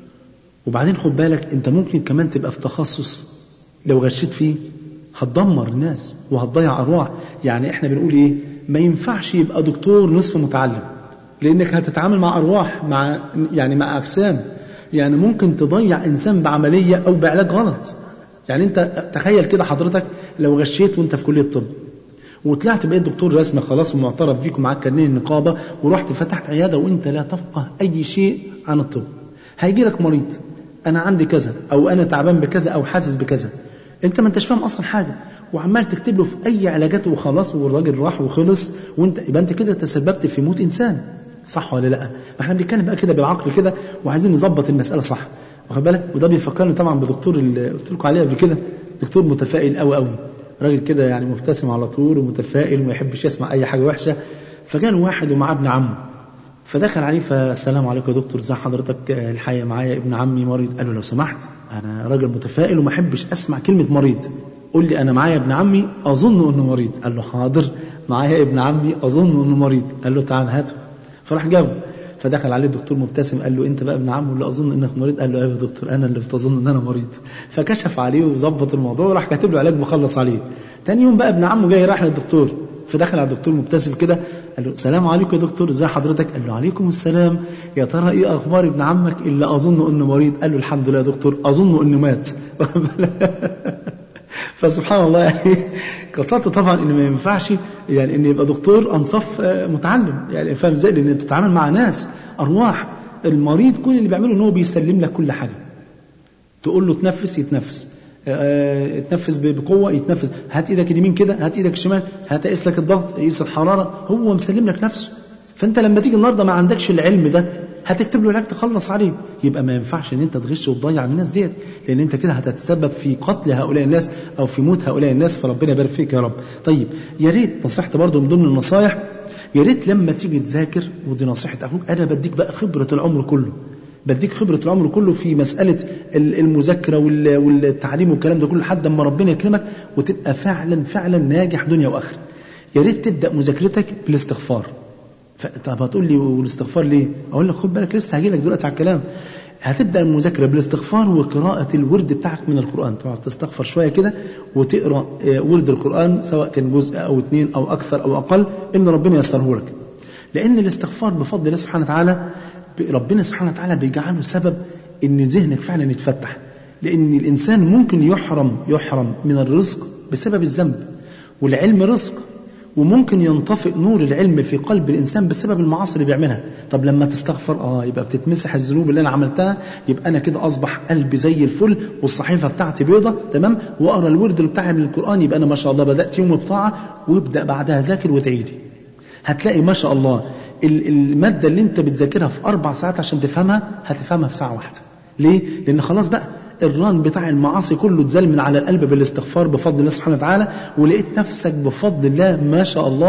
[SPEAKER 3] وبعدين خد بالك انت ممكن كمان تبقى في تخصص لو غشيت فيه هتدمر الناس وهتضيع ارواح يعني احنا بنقول ايه ما ينفعش يبقى دكتور نصف متعلم لانك هتتعامل مع ارواح مع يعني مع اجسام يعني ممكن تضيع انسان بعمليه او بعلاج غلط يعني انت تخيل كده حضرتك لو غشيت وانت في كليه الطب وطلعت بقيت دكتور رسمي خلاص ومعترف بيك ومعاك كارنيه النقابه ورحت فتحت عياده وانت لا تفقه اي شيء عن الطب هيجي لك مريض انا عندي كذا او انا تعبان بكذا او حاسس بكذا انت ما انتش فاهم اصلا حاجه وعمال تكتب له في اي علاجات وخلاص والراجل راح وخلص وانت يبقى انت كده تسببت في موت انسان صح ولا لا ما احنا بنتكلم بقى كده بالعقل كده وعايزين نظبط المساله صح واخد بالك وده بيفكرني طبعا بدكتور اللي قلت لكم عليه قبل كده دكتور متفائل قوي قوي راجل كده يعني مبتسم على طول ومتفائل وما يحبش يسمع اي حاجه وحشه فجاله واحد ومعاه ابن عمه فدخل عليه فالسلام عليكم يا دكتور ازي حضرتك الحقيقه معايا ابن عمي مريض قال له لو سمحت انا راجل متفائل وما احبش اسمع كلمه مريض قول لي انا معايا ابن عمي اظن انه مريض قال له حاضر معايا ابن عمي اظن انه مريض قال له تعال هاته فراح جابه فدخل عليه الدكتور مبتسم قال له انت بقى ابن عمه اللي اظن انك مريض قال له ايوه يا دكتور انا اللي بتظن ان انا مريض فكشف عليه وظبط الموضوع وراح كاتب له علاج مخلص عليه تاني يوم بقى ابن عمه جاي راح للدكتور فدخل على الدكتور مبتسم كده قال له السلام عليكم يا دكتور ازي حضرتك قال له عليكم السلام يا ترى ايه اخبار ابن عمك اللي اظن انه مريض قال له الحمد لله يا دكتور اظن انه مات فسبحان الله يعني قصدت طبعا ان ما ينفعش يعني ان يبقى دكتور انصاف متعلم يعني فاهم ازاي لان بتتعامل مع ناس ارواح المريض كل اللي بيعمله ان هو بيسلم لك كل حاجه تقول له تنفس يتنفس اه تنفس بقوه يتنفس هات ايدك اليمين كده هات ايدك الشمال هات قيس لك الضغط قيس الحراره هو مسلم لك نفسه فانت لما تيجي النهارده ما عندكش العلم ده هتكتب له علاج تخلص عليه يبقى ما ينفعش ان انت تغش وتضيع من الناس ديت لان انت كده هتتسبب في قتل هؤلاء الناس او في موت هؤلاء الناس فربنا يبارك فيك يا رب طيب يا ريت نصيحتي برضه من ضمن النصايح يا ريت لما تيجي تذاكر ودي نصيحه اخوك انا بديك بقى خبره العمر كله بديك خبرة العمر كله في مسألة المذاكرة والتعليم والكلام ده كله لحد ما ربنا يكرمك وتبقى فعلا فعلا ناجح دنيا وآخرة يا ريت تبدأ مذاكرتك بالاستغفار طب هتقول لي والاستغفار ليه؟ أقول لك خد بالك لسه هاجي لك دلوقتي على الكلام هتبدا المذاكره بالاستغفار وقراءه الورد بتاعك من القران تقعد تستغفر شويه كده وتقرا ورد القران سواء كان جزء او اثنين او اكثر او اقل ان ربنا ييسره لك لان الاستغفار بفضل الله سبحانه وتعالى ربنا سبحانه وتعالى بيجعله سبب ان ذهنك فعلا يتفتح لان الانسان ممكن يحرم يحرم من الرزق بسبب الذنب والعلم رزق وممكن ينطفئ نور العلم في قلب الانسان بسبب المعاصي اللي بيعملها طب لما تستغفر اه يبقى بتتمسح الذنوب اللي انا عملتها يبقى انا كده اصبح قلبي زي الفل والصحيفه بتاعتي بيضه تمام واقرا الورد بتاعي من القران يبقى انا ما شاء الله بدات يوم بطاعه وابدا بعدها ذاكر وتعيدي هتلاقي ما شاء الله الماده اللي انت بتذاكرها في اربع ساعات عشان تفهمها هتفهمها في ساعه واحده ليه لان خلاص بقى الران بتاع المعاصي كله اتزال من على القلب بالاستغفار بفضل الله سبحانه وتعالى ولقيت نفسك بفضل الله ما شاء الله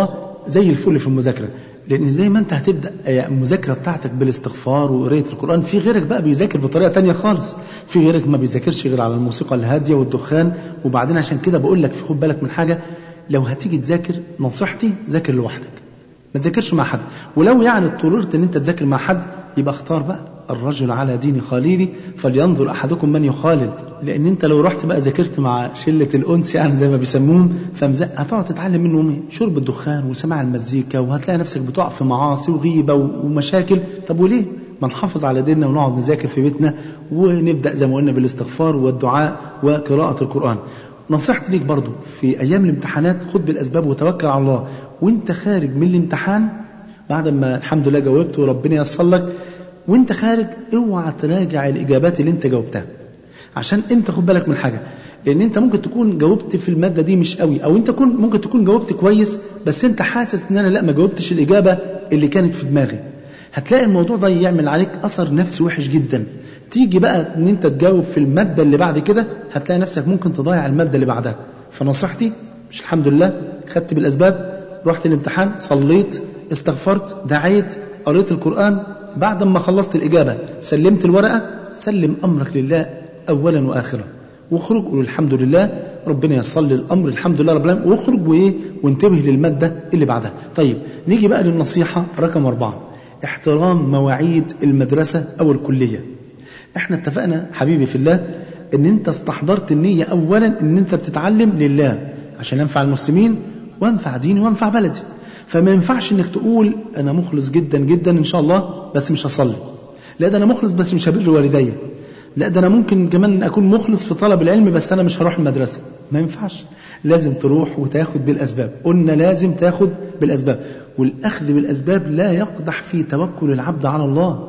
[SPEAKER 3] زي الفل في المذاكره لان زي ما انت هتبدا المذاكره بتاعتك بالاستغفار وقرايه القران في غيرك بقى بيذاكر بطريقه تانية خالص في غيرك ما بيذاكرش غير على الموسيقى الهاديه والدخان وبعدين عشان كده بقول لك خد بالك من حاجه لو هتيجي تذاكر نصيحتي ذاكر لوحدك ما تذاكرش مع حد ولو يعني اضطررت ان انت تذاكر مع حد يبقى اختار بقى الرجل على دين خليلي فلينظر احدكم من يخالل لان انت لو رحت بقى ذاكرت مع شله الانس يعني زي ما بيسموهم هتقعد تتعلم منهم ايه؟ شرب الدخان وسماع المزيكا وهتلاقي نفسك بتقع في معاصي وغيبه ومشاكل طب وليه؟ ما نحافظ على ديننا ونقعد نذاكر في بيتنا ونبدا زي ما قلنا بالاستغفار والدعاء وقراءه القران. نصيحتي ليك برضو في ايام الامتحانات خد بالاسباب وتوكل على الله وانت خارج من الامتحان بعد ما الحمد لله جاوبت وربنا ييسر لك وانت خارج اوعى تراجع الاجابات اللي انت جاوبتها عشان انت خد بالك من حاجه لان انت ممكن تكون جاوبت في الماده دي مش قوي او انت كون ممكن تكون جاوبت كويس بس انت حاسس ان انا لا ما جاوبتش الاجابه اللي كانت في دماغي هتلاقي الموضوع ده يعمل عليك اثر نفسي وحش جدا تيجي بقى ان انت تجاوب في الماده اللي بعد كده هتلاقي نفسك ممكن تضيع الماده اللي بعدها فنصيحتي مش الحمد لله خدت بالاسباب رحت الامتحان صليت استغفرت دعيت قريت القران بعد ما خلصت الاجابه سلمت الورقه سلم امرك لله اولا واخرا واخرج قول الحمد لله ربنا ييسر لي الامر الحمد لله رب العالمين واخرج وايه وانتبه للماده اللي بعدها طيب نيجي بقى للنصيحه رقم أربعة احترام مواعيد المدرسه او الكليه احنا اتفقنا حبيبي في الله ان انت استحضرت النيه اولا ان انت بتتعلم لله عشان انفع المسلمين وانفع ديني وانفع بلدي فما ينفعش انك تقول انا مخلص جدا جدا ان شاء الله بس مش هصلي لا ده انا مخلص بس مش هبر والدي لا ده انا ممكن كمان اكون مخلص في طلب العلم بس انا مش هروح المدرسه ما ينفعش لازم تروح وتاخد بالاسباب قلنا لازم تاخد بالاسباب والاخذ بالاسباب لا يقدح في توكل العبد على الله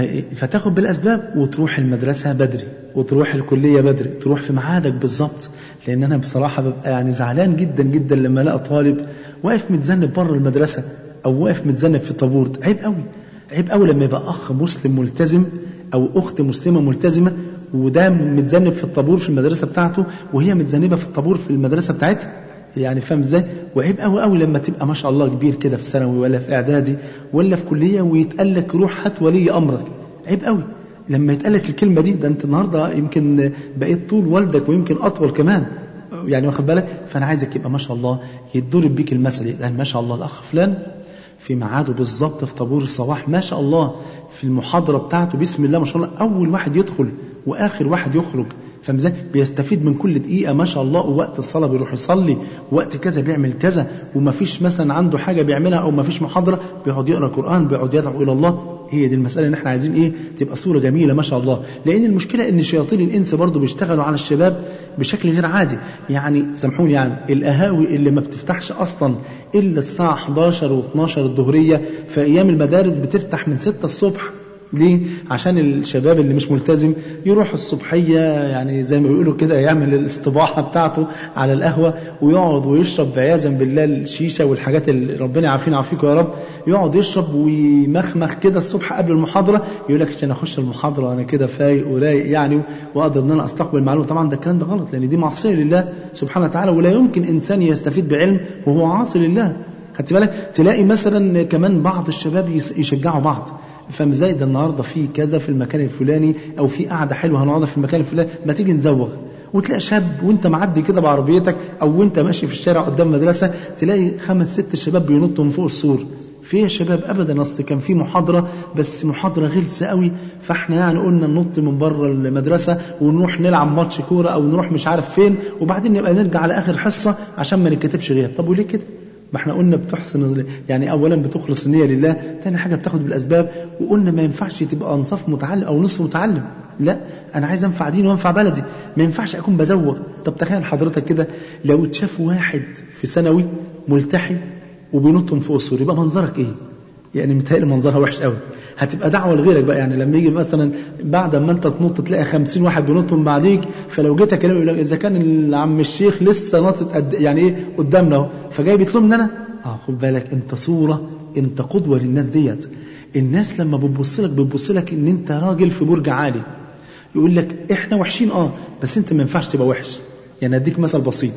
[SPEAKER 3] فتاخد بالاسباب وتروح المدرسه بدري وتروح الكليه بدري تروح في ميعادك بالظبط لان انا بصراحه ببقى يعني زعلان جدا جدا لما الاقي طالب واقف متذنب بره المدرسه او واقف متذنب في الطابور عيب قوي عيب قوي لما يبقى اخ مسلم ملتزم او اخت مسلمه ملتزمه وده متذنب في الطابور في المدرسه بتاعته وهي متذنبه في الطابور في المدرسه بتاعتها يعني فاهم ازاي وعيب قوي قوي لما تبقى ما شاء الله كبير كده في ثانوي ولا في اعدادي ولا في كليه ويتقال لك روح هات ولي امرك عيب قوي لما يتقال لك الكلمه دي ده انت النهارده يمكن بقيت طول والدك ويمكن اطول كمان يعني واخد بالك فانا عايزك يبقى ما شاء الله يتضرب بيك المثل يعني ما شاء الله الاخ فلان في ميعاده بالظبط في طابور الصباح ما شاء الله في المحاضره بتاعته بسم الله ما شاء الله اول واحد يدخل واخر واحد يخرج فاهم ازاي؟ بيستفيد من كل دقيقة ما شاء الله ووقت الصلاة بيروح يصلي، وقت كذا بيعمل كذا، وما فيش مثلا عنده حاجة بيعملها أو ما فيش محاضرة بيقعد يقرأ قرآن، بيقعد يدعو إلى الله، هي دي المسألة اللي احنا عايزين ايه؟ تبقى صورة جميلة ما شاء الله، لأن المشكلة إن شياطين الإنس برضه بيشتغلوا على الشباب بشكل غير عادي، يعني سامحوني يعني القهاوي اللي ما بتفتحش أصلا إلا الساعة 11 و12 الظهرية في أيام المدارس بتفتح من 6 الصبح ليه؟ عشان الشباب اللي مش ملتزم يروح الصبحية يعني زي ما بيقولوا كده يعمل الاستباحة بتاعته على القهوة ويقعد ويشرب عياذا بالله الشيشة والحاجات اللي ربنا يعافينا ويعافيكم يا رب يقعد يشرب ويمخمخ كده الصبح قبل المحاضرة يقول لك عشان أخش المحاضرة أنا كده فايق ورايق يعني وأقدر إن أنا أستقبل معلومة طبعا ده الكلام ده غلط لأن دي معصية لله سبحانه وتعالى ولا يمكن إنسان يستفيد بعلم وهو عاصي لله خدت بالك تلاقي مثلا كمان بعض الشباب يشجعوا بعض فاهم ازاي ده النهارده في كذا في المكان الفلاني او في قعده حلوه هنقعدها في المكان الفلاني ما تيجي نزوغ وتلاقي شاب وانت معدي كده بعربيتك او وانت ماشي في الشارع قدام مدرسه تلاقي خمس ست شباب بينطوا من فوق السور في يا شباب ابدا اصل كان في محاضره بس محاضره غلسه قوي فاحنا يعني قلنا ننط من بره المدرسه ونروح نلعب ماتش كوره او نروح مش عارف فين وبعدين نبقى نرجع على اخر حصه عشان ما نتكتبش غياب طب وليه كده ما احنا قلنا بتحسن يعني اولا بتخلص النيه لله ثاني حاجه بتاخد بالاسباب وقلنا ما ينفعش تبقى انصاف متعلم او نصف متعلم لا انا عايز انفع ديني وانفع بلدي ما ينفعش اكون بزوغ طب تخيل حضرتك كده لو اتشاف واحد في ثانوي ملتحي وبينط من فوق السور يبقى منظرك ايه يعني متهيألي منظرها وحش قوي هتبقى دعوه لغيرك بقى يعني لما يجي مثلا بعد ما انت تنط تلاقي خمسين واحد بينطوا من بعديك فلو جيت اكلمه يقول لك اذا كان عم الشيخ لسه ناطط قد يعني ايه قدامنا اهو فجاي بيطلبني انا اه خد بالك انت صوره انت قدوه للناس ديت الناس لما بتبص لك بتبص لك ان انت راجل في برج عالي يقول لك احنا وحشين اه بس انت ما ينفعش تبقى وحش يعني اديك مثل بسيط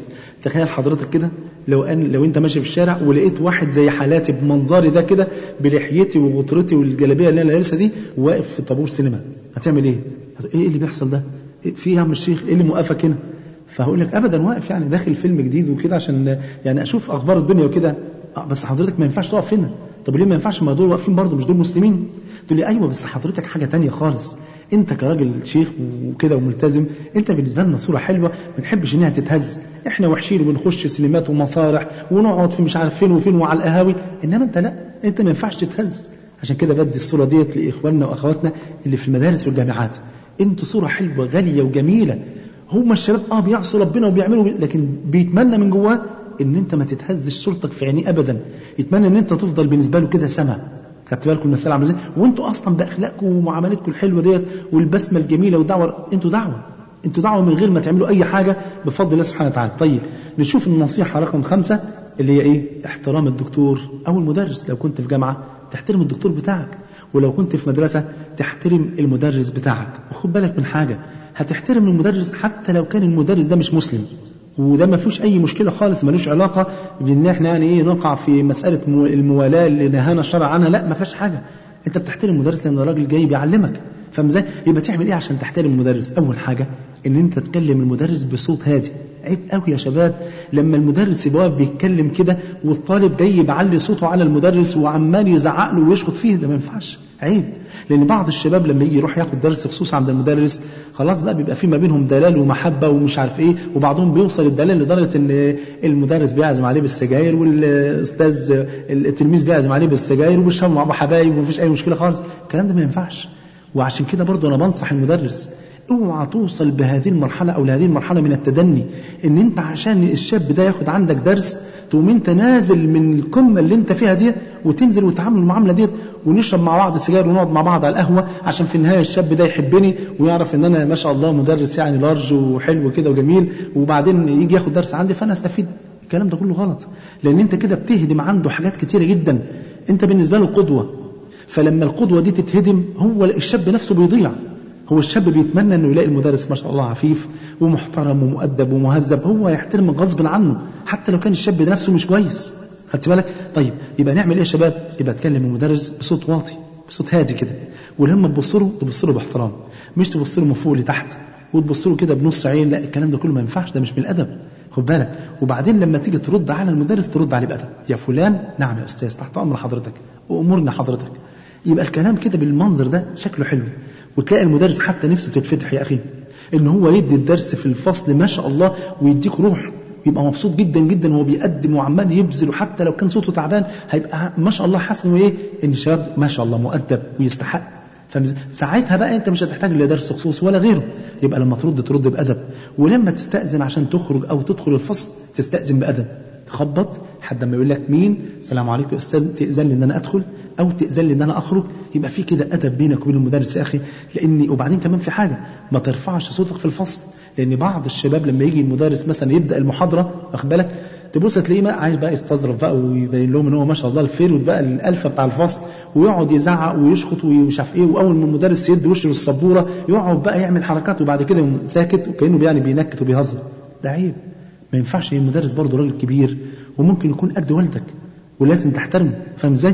[SPEAKER 3] تخيل حضرتك كده لو أن لو انت ماشي في الشارع ولقيت واحد زي حالاتي بمنظري ده كده بلحيتي وغطرتي والجلابيه اللي انا لابسها دي واقف في طابور سينما هتعمل ايه؟ ايه اللي بيحصل ده؟ إيه في يا عم الشيخ ايه اللي موقفك هنا؟ فهقول لك ابدا واقف يعني داخل فيلم جديد وكده عشان يعني اشوف اخبار الدنيا وكده بس حضرتك ما ينفعش تقف هنا طب ليه ما ينفعش ما دول واقفين برضه مش دول مسلمين تقول لي ايوه بس حضرتك حاجه تانية خالص انت كراجل شيخ وكده وملتزم انت بالنسبه لنا صوره حلوه ما نحبش انها تتهز احنا وحشين وبنخش سينمات ومسارح ونقعد في مش عارف فين وفين وعلى القهاوي انما انت لا انت ما ينفعش تتهز عشان كده بدي الصوره ديت لاخواننا واخواتنا اللي في المدارس والجامعات انتوا صوره حلوه غاليه وجميله هم الشباب اه بيعصوا ربنا وبيعملوا لكن بيتمنى من جواه ان انت ما تتهزش صورتك في عينيه ابدا يتمنى ان انت تفضل بالنسبه له كده سما خدت بالكم المساله عامله ازاي وانتوا اصلا باخلاقكم ومعاملتكم الحلوه ديت والبسمه الجميله والدعوه انتوا دعوه انتوا دعوه من غير ما تعملوا اي حاجه بفضل الله سبحانه وتعالى طيب نشوف النصيحه رقم خمسة اللي هي ايه احترام الدكتور او المدرس لو كنت في جامعه تحترم الدكتور بتاعك ولو كنت في مدرسه تحترم المدرس بتاعك وخد بالك من حاجه هتحترم المدرس حتى لو كان المدرس ده مش مسلم وده ما فيهوش اي مشكله خالص ملوش علاقه بان احنا يعني ايه نقع في مساله الموالاه اللي نهانا الشرع عنها لا ما فيهاش حاجه انت بتحترم المدرس لان الراجل جاي بيعلمك فاهم ازاي يبقى تعمل ايه عشان تحترم المدرس اول حاجه ان انت تكلم المدرس بصوت هادي عيب قوي يا شباب لما المدرس يبقى واقف بيتكلم كده والطالب جاي بيعلي صوته على المدرس وعمال يزعق له ويشخط فيه ده ما ينفعش عيب لان بعض الشباب لما يجي يروح ياخد درس خصوصي عند المدرس خلاص بقى بيبقى في ما بينهم دلال ومحبه ومش عارف ايه وبعضهم بيوصل الدلال لدرجه ان المدرس بيعزم عليه بالسجاير والاستاذ التلميذ بيعزم عليه بالسجاير وبيشربوا مع بعض حبايب ومفيش اي مشكله خالص الكلام ده ما ينفعش وعشان كده برضه انا بنصح المدرس اوعى توصل بهذه المرحله او لهذه المرحله من التدني ان انت عشان الشاب ده ياخد عندك درس تقوم انت نازل من القمه اللي انت فيها دي وتنزل وتعامل المعامله ديت ونشرب مع بعض سجاير ونقعد مع بعض على القهوه عشان في النهايه الشاب ده يحبني ويعرف ان انا ما شاء الله مدرس يعني لارج وحلو كده وجميل وبعدين يجي ياخد درس عندي فانا استفيد الكلام ده كله غلط لان انت كده بتهدم عنده حاجات كتيره جدا انت بالنسبه له قدوه فلما القدوه دي تتهدم هو الشاب نفسه بيضيع هو الشاب بيتمنى انه يلاقي المدرس ما شاء الله عفيف ومحترم ومؤدب ومهذب هو يحترم غصب عنه حتى لو كان الشاب ده نفسه مش كويس خدت بالك طيب يبقى نعمل ايه يا شباب يبقى تكلم المدرس بصوت واطي بصوت هادي كده ولما تبص له تبص له باحترام مش تبص له من فوق لتحت وتبص له كده بنص عين لا الكلام ده كله ما ينفعش ده مش من الادب خد بالك وبعدين لما تيجي ترد على المدرس ترد عليه بادب يا فلان نعم يا استاذ تحت امر حضرتك وامرنا حضرتك يبقى الكلام كده بالمنظر ده شكله حلو وتلاقي المدرس حتى نفسه تتفتح يا اخي ان هو يدي الدرس في الفصل ما شاء الله ويديك روح يبقى مبسوط جدا جدا وهو بيقدم وعمال يبذل وحتى لو كان صوته تعبان هيبقى ما شاء الله حاسس انه ايه ان الشباب ما شاء الله مؤدب ويستحق فساعتها بقى انت مش هتحتاج لدرس خصوص ولا غيره يبقى لما ترد ترد بادب ولما تستاذن عشان تخرج او تدخل الفصل تستاذن بادب تخبط حد ما يقول لك مين السلام عليكم يا استاذ تاذن لي ان انا ادخل او تاذن لي ان انا اخرج يبقى في كده ادب بينك وبين المدرس يا اخي لاني وبعدين كمان في حاجه ما ترفعش صوتك في الفصل لان بعض الشباب لما يجي المدرس مثلا يبدا المحاضره واخد بالك تبص تلاقيه بقى عايز بقى يستظرف بقى ويبين لهم ان هو ما شاء الله الفيرود بقى الالفه بتاع الفصل ويقعد يزعق ويشخط ومش عارف ايه واول ما المدرس يدي وشه للسبوره يقعد بقى يعمل حركات وبعد كده يقوم ساكت وكانه يعني بينكت وبيهزر ده عيب ما ينفعش المدرس برضه راجل كبير وممكن يكون قد والدك ولازم تحترمه فاهم ازاي؟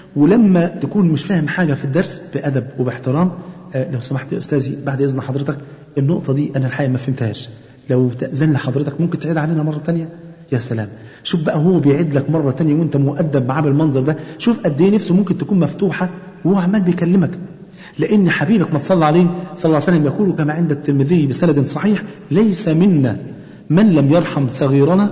[SPEAKER 3] ولما تكون مش فاهم حاجه في الدرس بادب وباحترام آه لو سمحت يا استاذي بعد اذن حضرتك النقطه دي انا الحقيقه ما فهمتهاش لو تاذن لحضرتك ممكن تعيد علينا مره ثانيه يا سلام شوف بقى هو بيعيد لك مره ثانيه وانت مؤدب معاه بالمنظر ده شوف قد ايه نفسه ممكن تكون مفتوحه وهو عمال بيكلمك لان حبيبك ما تصلى عليه صلى الله عليه وسلم يقول كما عند الترمذي بسند صحيح ليس منا من لم يرحم صغيرنا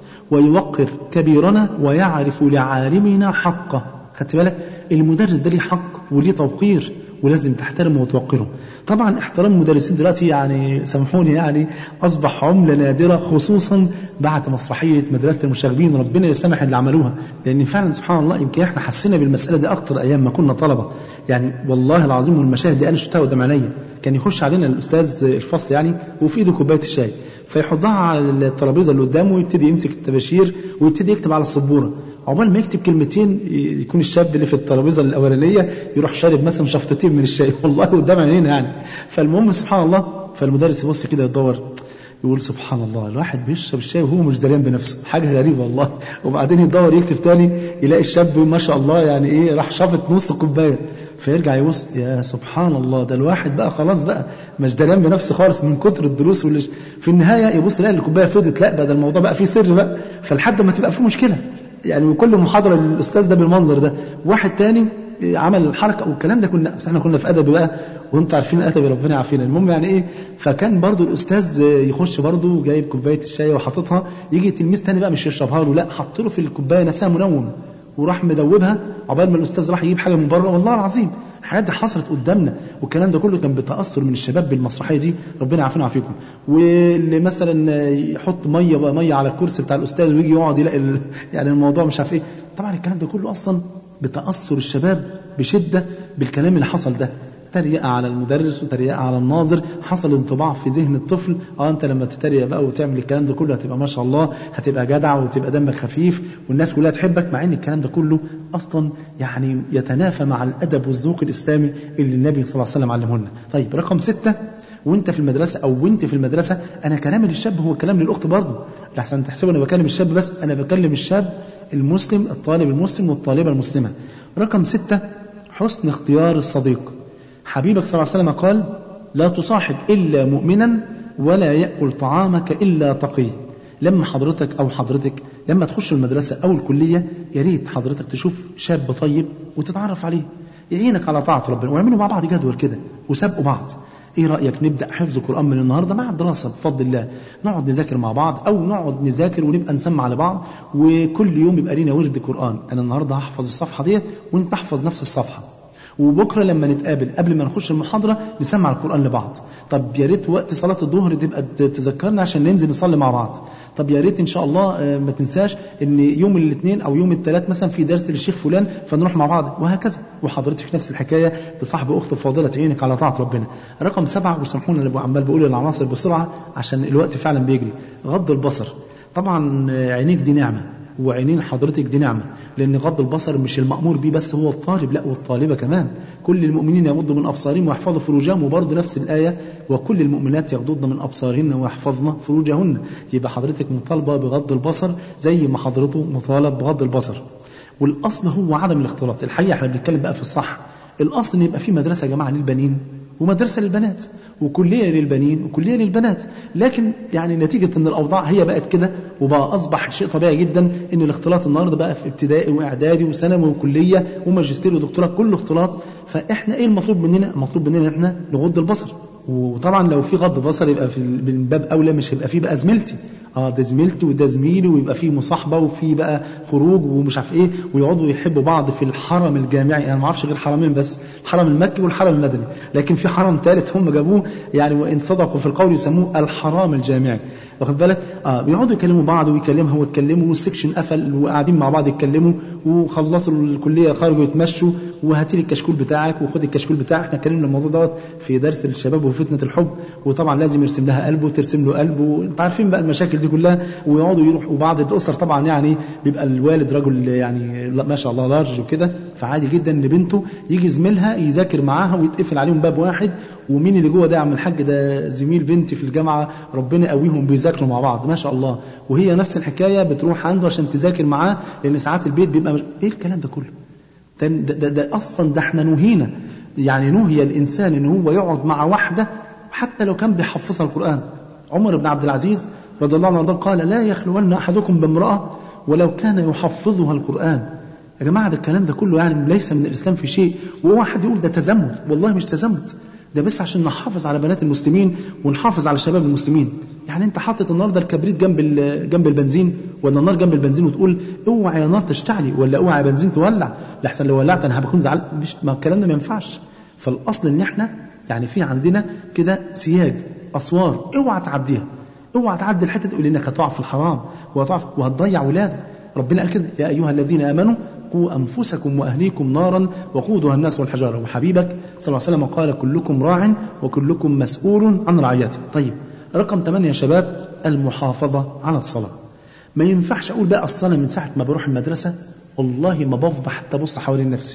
[SPEAKER 3] ويوقر كبيرنا ويعرف لعالمنا حقه خدت بالك المدرس ده ليه حق وليه توقير ولازم تحترمه وتوقره طبعا احترام المدرسين دلوقتي يعني سامحوني يعني اصبح عمله نادره خصوصا بعد مسرحيه مدرسه المشاغبين ربنا يسامح اللي عملوها لان فعلا سبحان الله يمكن احنا حسينا بالمساله دي اكتر ايام ما كنا طلبه يعني والله العظيم والمشاهد دي انا شفتها قدام عينيا كان يخش علينا الاستاذ الفصل يعني وفي ايده كوبايه الشاي فيحطها على الترابيزه اللي قدامه ويبتدي يمسك الطباشير ويبتدي يكتب على السبوره عقبال ما يكتب كلمتين يكون الشاب اللي في الترابيزه الاولانيه يروح شارب مثلا شفطتين من الشاي والله قدام عينينا يعني فالمهم سبحان الله فالمدرس يبص كده يدور يقول سبحان الله الواحد بيشرب الشاي وهو مش دريان بنفسه حاجه غريبه والله وبعدين يدور يكتب تاني يلاقي الشاب ما شاء الله يعني ايه راح شافط نص كوبايه فيرجع يبص يا سبحان الله ده الواحد بقى خلاص بقى مش دريان بنفسه خالص من كتر الدروس واللي في النهايه يبص يلاقي الكوبايه فضت لا ده الموضوع بقى فيه سر بقى فلحد ما تبقى فيه مشكله يعني وكل محاضره للاستاذ ده بالمنظر ده واحد تاني عمل الحركه والكلام ده كنا احنا كنا في ادب بقى وانتوا عارفين ادب ربنا يعافينا المهم يعني ايه فكان برضو الاستاذ يخش برضو جايب كوبايه الشاي وحاططها يجي تلميذ تاني بقى مش يشربها له لا حط له في الكوبايه نفسها منوم وراح مدوبها عقبال ما الاستاذ راح يجيب حاجه من بره والله العظيم الحاجات دي حصلت قدامنا والكلام ده كله كان بتاثر من الشباب بالمسرحيه دي ربنا يعافينا ويعافيكم واللي مثلا يحط ميه بقى ميه على الكرسي بتاع الاستاذ ويجي يقعد يلاقي ال... يعني الموضوع مش عارف ايه طبعا الكلام ده كله اصلا بتاثر الشباب بشده بالكلام اللي حصل ده تريقة على المدرس وتريقة على الناظر حصل انطباع في ذهن الطفل اه انت لما تتريق بقى وتعمل الكلام ده كله هتبقى ما شاء الله هتبقى جدع وتبقى دمك خفيف والناس كلها تحبك مع ان الكلام ده كله اصلا يعني يتنافى مع الادب والذوق الاسلامي اللي النبي صلى الله عليه وسلم علمه لنا طيب رقم ستة وانت في المدرسة او وانت في المدرسة انا كلامي للشاب هو كلام للاخت برضه لحسن تحسبوا انا بكلم الشاب بس انا بكلم الشاب المسلم الطالب المسلم والطالبة المسلمة رقم ستة حسن اختيار الصديق حبيبك صلى الله عليه وسلم قال لا تصاحب إلا مؤمنا ولا يأكل طعامك إلا تقي لما حضرتك أو حضرتك لما تخش المدرسة أو الكلية يا ريت حضرتك تشوف شاب طيب وتتعرف عليه يعينك على طاعة ربنا ويعملوا مع بعض جدول كده وسابقوا بعض ايه رأيك نبدأ حفظ القرآن من النهاردة مع الدراسة بفضل الله نقعد نذاكر مع بعض او نقعد نذاكر ونبقى نسمع لبعض وكل يوم يبقى لينا ورد قرآن انا النهاردة هحفظ الصفحة ديت وانت تحفظ نفس الصفحة وبكره لما نتقابل قبل ما نخش المحاضره نسمع القران لبعض طب يا ريت وقت صلاه الظهر تبقى تذكرنا عشان ننزل نصلي مع بعض طب يا ريت ان شاء الله ما تنساش ان يوم الاثنين او يوم الثلاث مثلا في درس للشيخ فلان فنروح مع بعض وهكذا وحضرتك نفس الحكايه تصاحب اخت فاضله تعينك على طاعه ربنا رقم سبعه وسامحونا اللي عمال بقول العناصر بسرعه عشان الوقت فعلا بيجري غض البصر طبعا عينيك دي نعمه وعينين حضرتك دي نعمة لأن غض البصر مش المأمور بيه بس هو الطالب لا والطالبة كمان كل المؤمنين يغضوا من أبصارهم ويحفظوا فروجهم وبرضه نفس الآية وكل المؤمنات يغضضن من أبصارهن ويحفظن فروجهن يبقى حضرتك مطالبة بغض البصر زي ما حضرته مطالب بغض البصر والأصل هو عدم الاختلاط الحقيقة احنا بنتكلم بقى في الصح الأصل إن يبقى في مدرسة يا جماعة للبنين ومدرسة للبنات وكلية للبنين وكلية للبنات لكن يعني نتيجة ان الأوضاع هي بقت كده وبقى أصبح شيء طبيعي جدا ان الاختلاط النهاردة بقى في ابتدائي وإعدادي وثانوي وكلية وماجستير ودكتوراه كله اختلاط فإحنا إيه المطلوب مننا؟ المطلوب مننا إن إحنا نغض البصر وطبعا لو في غض بصر يبقى في من باب اولى مش هيبقى فيه بقى زميلتي اه ده زميلتي وده زميلي ويبقى فيه مصاحبه وفي بقى خروج ومش عارف ايه ويقعدوا يحبوا بعض في الحرم الجامعي انا ما اعرفش غير حرمين بس الحرم المكي والحرم المدني لكن في حرم ثالث هم جابوه يعني وان صدقوا في القول يسموه الحرام الجامعي واخد بالك اه بيقعدوا يكلموا بعض ويكلمها ويتكلموا والسكشن قفل وقاعدين مع بعض يتكلموا وخلصوا الكليه خرجوا يتمشوا وهاتي لي الكشكول بتاعك وخد الكشكول بتاعك احنا اتكلمنا الموضوع دوت في درس الشباب وفتنه الحب وطبعا لازم يرسم لها قلب وترسم له قلب وانت عارفين بقى المشاكل دي كلها ويقعدوا يروحوا وبعض الاسر طبعا يعني بيبقى الوالد رجل يعني ما شاء الله لارج وكده فعادي جدا ان بنته يجي زميلها يذاكر معاها ويتقفل عليهم باب واحد ومين اللي جوه ده يا عم الحاج ده زميل بنتي في الجامعه ربنا يقويهم بيذاكروا مع بعض ما شاء الله وهي نفس الحكايه بتروح عنده عشان تذاكر معاه لان ساعات البيت بيبقى مش... ايه الكلام ده كله ده, ده, ده اصلا ده احنا نهينا يعني نهي الانسان ان هو يقعد مع واحده حتى لو كان بيحفظها القران عمر بن عبد العزيز رضي الله عنه قال لا يخلون احدكم بامراه ولو كان يحفظها القران يا جماعه ده الكلام ده كله يعني ليس من الاسلام في شيء وهو حد يقول ده تزمت والله مش تزمت ده بس عشان نحافظ على بنات المسلمين ونحافظ على شباب المسلمين يعني انت حاطط النهارده الكبريت جنب جنب البنزين ولا النار جنب البنزين وتقول اوعى يا نار تشتعلي ولا اوعى يا بنزين تولع لحسن لو ولعت انا هبكون زعلان مش ما الكلام ده ما ينفعش فالاصل ان احنا يعني في عندنا كده سياج اسوار اوعى تعديها اوعى تعدي الحته دي لانك هتقع في الحرام وهتقع وهتضيع ولادك ربنا قال كده يا ايها الذين امنوا قوا انفسكم واهليكم نارا وقودها الناس والحجاره وحبيبك صلى الله عليه وسلم قال كلكم راع وكلكم مسؤول عن رعيته طيب رقم 8 يا شباب المحافظه على الصلاه ما ينفعش اقول بقى الصلاه من ساعه ما بروح المدرسه والله ما بفضى حتى ابص حوالين نفسي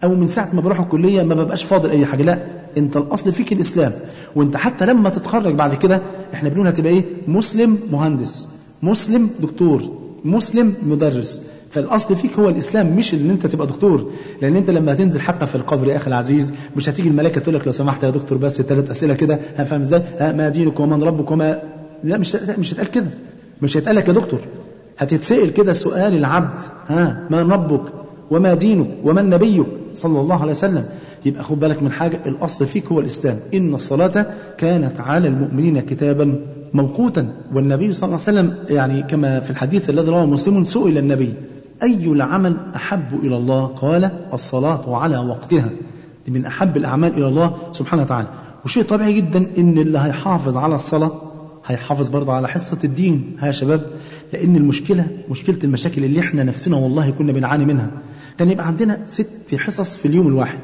[SPEAKER 3] او من ساعه ما بروح الكليه ما ببقاش فاضل اي حاجه لا انت الاصل فيك الاسلام وانت حتى لما تتخرج بعد كده احنا بنقول هتبقى ايه مسلم مهندس مسلم دكتور مسلم مدرس فالاصل فيك هو الاسلام مش ان انت تبقى دكتور لان انت لما هتنزل حتى في القبر يا اخي العزيز مش هتيجي الملائكه تقول لك لو سمحت يا دكتور بس ثلاث اسئله كده هفهم ازاي ها ما دينك ومن ربك وما لا مش لا مش هتقال كده مش هيتقال لك يا دكتور هتتسال كده سؤال العبد ها من ربك وما دينك ومن نبيك صلى الله عليه وسلم يبقى خد بالك من حاجه الاصل فيك هو الاسلام ان الصلاه كانت على المؤمنين كتابا موقوتا والنبي صلى الله عليه وسلم يعني كما في الحديث الذي رواه مسلم سئل النبي أي العمل أحب إلى الله قال الصلاة على وقتها دي من أحب الأعمال إلى الله سبحانه وتعالى وشيء طبيعي جدا إن اللي هيحافظ على الصلاة هيحافظ برضه على حصة الدين ها يا شباب لأن المشكلة مشكلة المشاكل اللي احنا نفسنا والله كنا بنعاني منها كان يبقى عندنا ست حصص في اليوم الواحد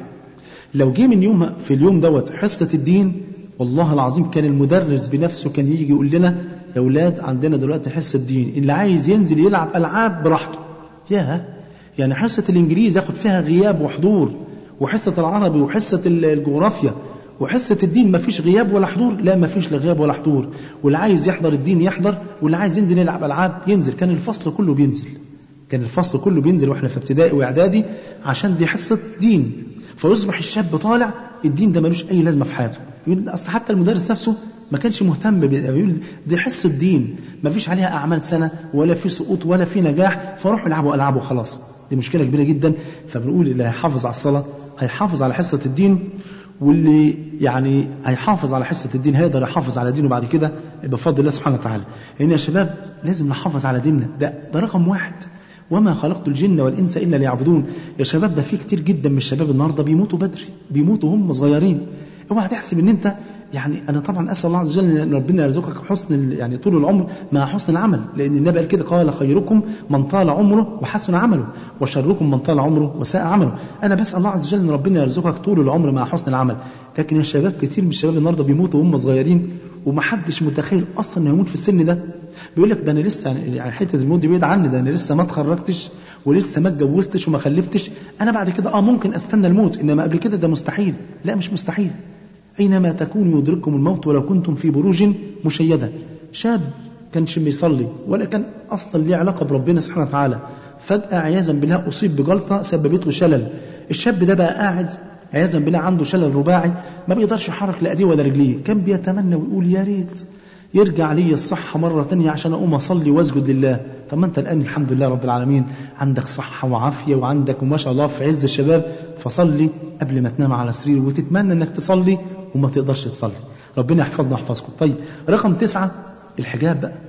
[SPEAKER 3] لو جه من يوم في اليوم دوت حصة الدين والله العظيم كان المدرس بنفسه كان يجي يقول لنا يا أولاد عندنا دلوقتي حصة دين اللي عايز ينزل يلعب ألعاب براحته ياه يعني حصة الإنجليزي ياخد فيها غياب وحضور وحصة العربي وحصة الجغرافيا وحصة الدين ما فيش غياب ولا حضور لا ما فيش لا غياب ولا حضور واللي عايز يحضر الدين يحضر واللي عايز ينزل يلعب ألعاب ينزل كان الفصل كله بينزل كان الفصل كله بينزل واحنا في ابتدائي واعدادي عشان دي حصة دين فيصبح الشاب طالع الدين ده ملوش اي لازمه في حياته يقول اصل حتى المدرس نفسه ما كانش مهتم بيقول دي حصه دين ما فيش عليها اعمال سنه ولا في سقوط ولا في نجاح فروحوا العبوا العاب وخلاص دي مشكله كبيره جدا فبنقول اللي هيحافظ على الصلاه هيحافظ على حصه الدين واللي يعني هيحافظ على حصه الدين هيقدر يحافظ على دينه بعد كده بفضل الله سبحانه وتعالى لان يا شباب لازم نحافظ على ديننا ده ده رقم واحد وما خلقت الجن والإنس إلا ليعبدون يا شباب ده في كتير جدا من الشباب النهاردة بيموتوا بدري بيموتوا هم صغيرين اوعى تحسب ان انت يعني انا طبعا اسال الله عز وجل ان ربنا يرزقك حسن يعني طول العمر مع حسن العمل لان النبي قال كده قال خيركم من طال عمره وحسن عمله وشركم من طال عمره وساء عمله انا بسال الله عز وجل ان ربنا يرزقك طول العمر مع حسن العمل لكن يا شباب كتير من الشباب النهارده بيموتوا وهم صغيرين ومحدش متخيل اصلا انه يموت في السن ده بيقول لك ده انا لسه يعني حته الموت دي بعيد عني ده انا لسه ما اتخرجتش ولسه ما اتجوزتش وما خلفتش انا بعد كده اه ممكن استنى الموت انما قبل كده ده مستحيل لا مش مستحيل اينما تكونوا يدرككم الموت ولو كنتم في بروج مشيده شاب كانش بيصلي ولا كان اصلا ليه علاقه بربنا سبحانه وتعالى فجاه عياذا بالله اصيب بجلطه سببت له شلل الشاب ده بقى قاعد عياذا بالله عنده شلل رباعي ما بيقدرش يحرك لا ايديه ولا رجليه كان بيتمنى ويقول يا ريت يرجع لي الصحة مرة تانية عشان أقوم أصلي وأسجد لله طب ما أنت الآن الحمد لله رب العالمين عندك صحة وعافية وعندك وما شاء الله في عز الشباب فصلي قبل ما تنام على سرير وتتمنى أنك تصلي وما تقدرش تصلي ربنا يحفظنا ويحفظكم طيب رقم تسعة الحجاب بقى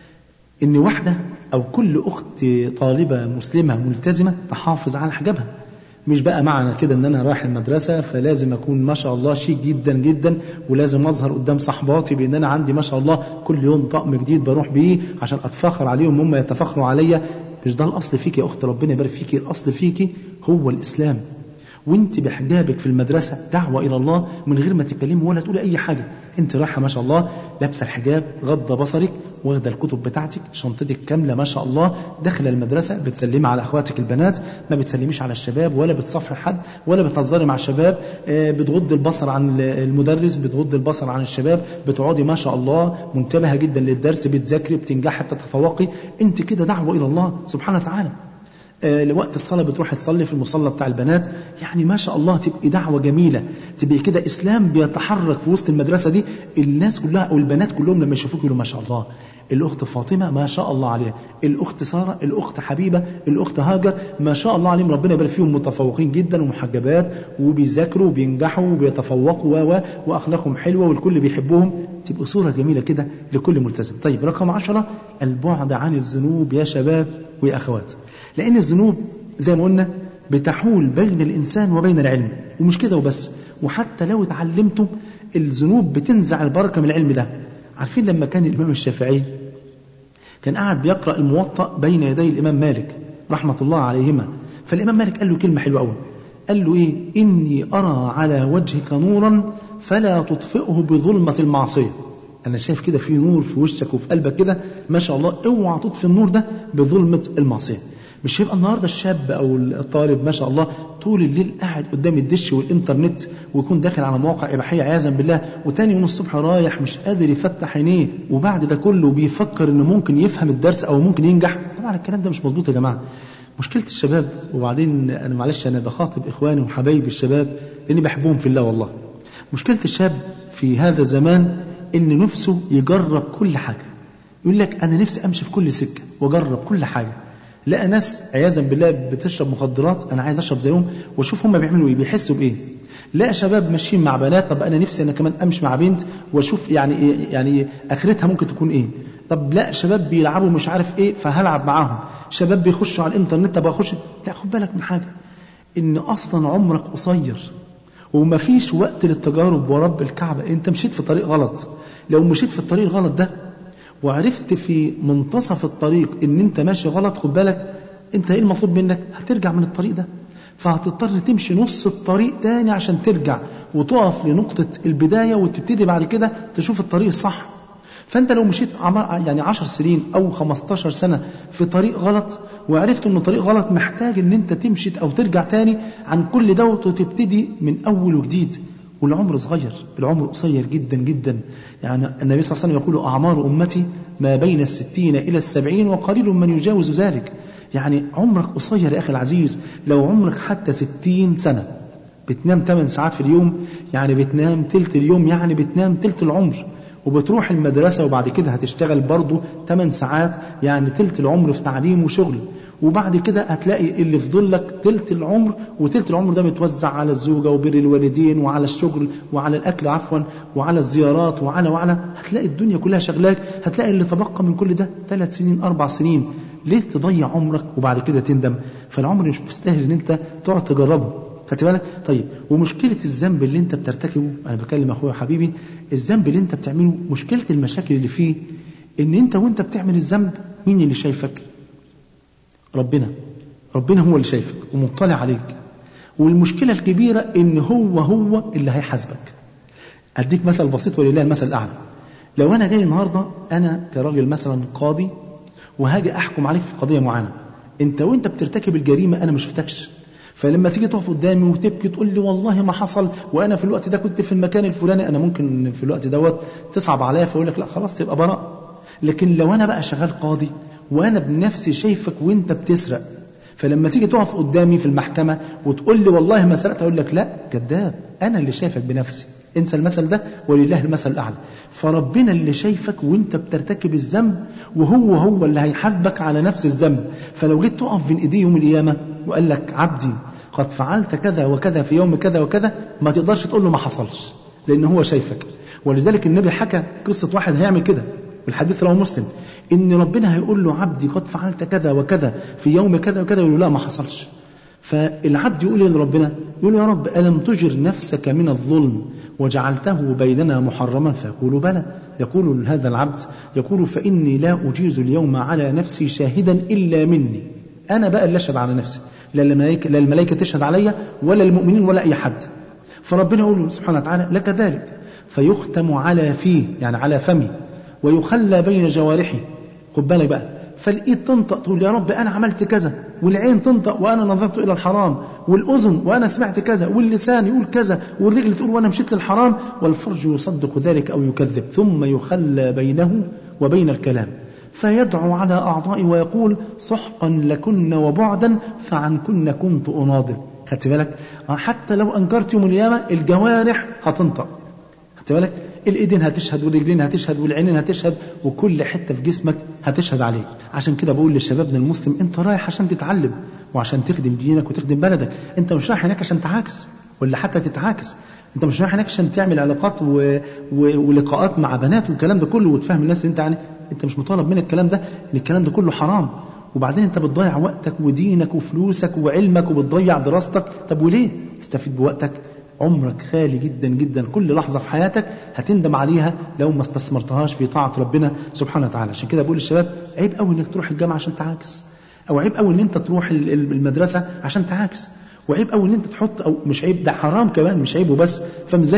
[SPEAKER 3] إن واحدة أو كل أخت طالبة مسلمة ملتزمة تحافظ على حجابها مش بقى معنى كده ان انا رايح المدرسه فلازم اكون ما شاء الله شيك جدا جدا ولازم اظهر قدام صحباتي بان انا عندي ما شاء الله كل يوم طقم جديد بروح بيه عشان اتفاخر عليهم هم يتفاخروا عليا مش ده الاصل فيك يا اخت ربنا يبارك فيكي الاصل فيكي هو الاسلام وانت بحجابك في المدرسة دعوة إلى الله من غير ما تتكلمي ولا تقولي أي حاجة انت رايحة ما شاء الله لابسة الحجاب غضة بصرك واخدة الكتب بتاعتك شنطتك كاملة ما شاء الله داخلة المدرسة بتسلمي على أخواتك البنات ما بتسلميش على الشباب ولا بتصفي حد ولا بتهزري مع الشباب بتغض البصر عن المدرس بتغض البصر عن الشباب بتقعدي ما شاء الله منتبهة جدا للدرس بتذاكري بتنجحي بتتفوقي انت كده دعوة إلى الله سبحانه وتعالى لوقت الصلاة بتروح تصلي في المصلى بتاع البنات يعني ما شاء الله تبقي دعوة جميلة تبقي كده إسلام بيتحرك في وسط المدرسة دي الناس كلها أو البنات كلهم لما يشوفوك يقولوا ما شاء الله الأخت فاطمة ما شاء الله عليها الأخت سارة الأخت حبيبة الأخت هاجر ما شاء الله عليهم ربنا يبارك فيهم متفوقين جدا ومحجبات وبيذاكروا وبينجحوا وبيتفوقوا و وأخلاقهم حلوة والكل بيحبهم تبقى صورة جميلة كده لكل ملتزم طيب رقم عشرة البعد عن الذنوب يا شباب ويا أخوات لأن الذنوب زي ما قلنا بتحول بين الإنسان وبين العلم ومش كده وبس وحتى لو اتعلمته الذنوب بتنزع البركة من العلم ده عارفين لما كان الإمام الشافعي كان قاعد بيقرأ الموطأ بين يدي الإمام مالك رحمة الله عليهما فالإمام مالك قال له كلمة حلوة قوي قال له إيه إني أرى على وجهك نورا فلا تطفئه بظلمة المعصية أنا شايف كده في نور في وشك وفي قلبك كده ما شاء الله اوعى تطفي النور ده بظلمة المعصية مش هيبقى النهارده الشاب او الطالب ما شاء الله طول الليل قاعد قدام الدش والانترنت ويكون داخل على مواقع اباحيه عياذا بالله وتاني يوم الصبح رايح مش قادر يفتح عينيه وبعد ده كله بيفكر انه ممكن يفهم الدرس او ممكن ينجح طبعا الكلام ده مش مظبوط يا جماعه مشكله الشباب وبعدين انا معلش انا بخاطب اخواني وحبايبي الشباب لاني بحبهم في الله والله مشكله الشاب في هذا الزمان ان نفسه يجرب كل حاجه يقول لك انا نفسي امشي في كل سكه واجرب كل حاجه لقى ناس عياذا بالله بتشرب مخدرات انا عايز اشرب زيهم واشوف هم بيعملوا ايه بيحسوا بايه لقى شباب ماشيين مع بنات طب انا نفسي انا كمان امشي مع بنت واشوف يعني ايه يعني اخرتها ممكن تكون ايه طب لا شباب بيلعبوا مش عارف ايه فهلعب معاهم شباب بيخشوا على الانترنت طب اخش لا خد بالك من حاجه ان اصلا عمرك قصير ومفيش وقت للتجارب ورب الكعبه انت مشيت في طريق غلط لو مشيت في الطريق الغلط ده وعرفت في منتصف الطريق ان انت ماشي غلط خد بالك انت ايه المفروض منك هترجع من الطريق ده فهتضطر تمشي نص الطريق تاني عشان ترجع وتقف لنقطة البداية وتبتدي بعد كده تشوف الطريق الصح فانت لو مشيت يعني عشر سنين او 15 سنة في طريق غلط وعرفت انه طريق غلط محتاج ان انت تمشي او ترجع تاني عن كل دوت وتبتدي من اول وجديد والعمر صغير العمر قصير جدا جدا يعني النبي صلى الله عليه وسلم يقول أعمار أمتي ما بين الستين إلى السبعين وقليل من يجاوز ذلك يعني عمرك قصير يا أخي العزيز لو عمرك حتى ستين سنة بتنام 8 ساعات في اليوم يعني بتنام تلت اليوم يعني بتنام تلت العمر وبتروح المدرسة وبعد كده هتشتغل برضه 8 ساعات يعني تلت العمر في تعليم وشغل وبعد كده هتلاقي اللي فضل لك تلت العمر وتلت العمر ده متوزع على الزوجة وبر الوالدين وعلى الشغل وعلى الأكل عفوا وعلى الزيارات وعلى وعلى هتلاقي الدنيا كلها شغلاك هتلاقي اللي تبقى من كل ده ثلاث سنين أربع سنين ليه تضيع عمرك وبعد كده تندم فالعمر مش مستاهل ان انت تقعد تجربه خدت بالك طيب ومشكله الذنب اللي انت بترتكبه انا بكلم اخويا حبيبي الذنب اللي انت بتعمله مشكله المشاكل اللي فيه ان انت وانت بتعمل الذنب مين اللي شايفك ربنا ربنا هو اللي شايفك ومطلع عليك والمشكله الكبيره ان هو هو اللي هيحاسبك اديك مثل بسيط ولله المثل الاعلى لو انا جاي النهارده انا كراجل مثلا قاضي وهاجي احكم عليك في قضيه معينه انت وانت بترتكب الجريمه انا ما شفتكش فلما تيجي تقف قدامي وتبكي تقول لي والله ما حصل وانا في الوقت ده كنت في المكان الفلاني انا ممكن في الوقت دوت تصعب عليا فاقول لك لا خلاص تبقى براء لكن لو انا بقى شغال قاضي وانا بنفسي شايفك وانت بتسرق فلما تيجي تقف قدامي في المحكمه وتقول لي والله ما سرقت اقول لك لا كذاب انا اللي شايفك بنفسي انسى المثل ده ولله المثل الاعلى فربنا اللي شايفك وانت بترتكب الذنب وهو هو اللي هيحاسبك على نفس الذنب فلو جيت تقف بين ايديه يوم القيامه وقال لك عبدي قد فعلت كذا وكذا في يوم كذا وكذا ما تقدرش تقول له ما حصلش لان هو شايفك ولذلك النبي حكى قصه واحد هيعمل كده والحديث رواه مسلم ان ربنا هيقول له عبدي قد فعلت كذا وكذا في يوم كذا وكذا يقول له لا ما حصلش فالعبد يقول ايه لربنا يقول يا رب ألم تجر نفسك من الظلم وجعلته بيننا محرما فيقول بلى يقول هذا العبد يقول فإني لا أجيز اليوم على نفسي شاهدا إلا مني أنا بقى اللي أشهد على نفسي لا الملائكة, لا الملائكة تشهد علي ولا المؤمنين ولا أي حد فربنا يقول له سبحانه وتعالى لك ذلك فيختم على فيه يعني على فمي ويخلى بين جوارحي خد بالك بقى فالايد تنطق تقول يا رب انا عملت كذا والعين تنطق وانا نظرت الى الحرام والاذن وانا سمعت كذا واللسان يقول كذا والرجل تقول وانا مشيت للحرام والفرج يصدق ذلك او يكذب ثم يخلى بينه وبين الكلام فيدعو على اعضائي ويقول سحقا لكن وبعدا فعنكن كنت اناضل خدت بالك حتى لو انكرت يوم القيامه الجوارح هتنطق خدت بالك الايدين هتشهد والرجلين هتشهد والعينين هتشهد وكل حته في جسمك هتشهد عليه عشان كده بقول لشبابنا المسلم انت رايح عشان تتعلم وعشان تخدم دينك وتخدم بلدك انت مش رايح هناك عشان تعاكس ولا حتى تتعاكس انت مش رايح هناك عشان تعمل علاقات و... و... ولقاءات مع بنات والكلام ده كله وتفهم الناس انت يعني انت مش مطالب منك الكلام ده ان الكلام ده كله حرام وبعدين انت بتضيع وقتك ودينك وفلوسك وعلمك وبتضيع دراستك طب وليه استفيد بوقتك عمرك خالي جدا جدا كل لحظة في حياتك هتندم عليها لو ما استثمرتهاش في طاعة ربنا سبحانه وتعالى عشان كده بقول للشباب عيب قوي انك تروح الجامعة عشان تعاكس او عيب قوي ان انت تروح المدرسة عشان تعاكس وعيب قوي ان انت تحط او مش عيب ده حرام كمان مش عيب وبس فاهم ازاي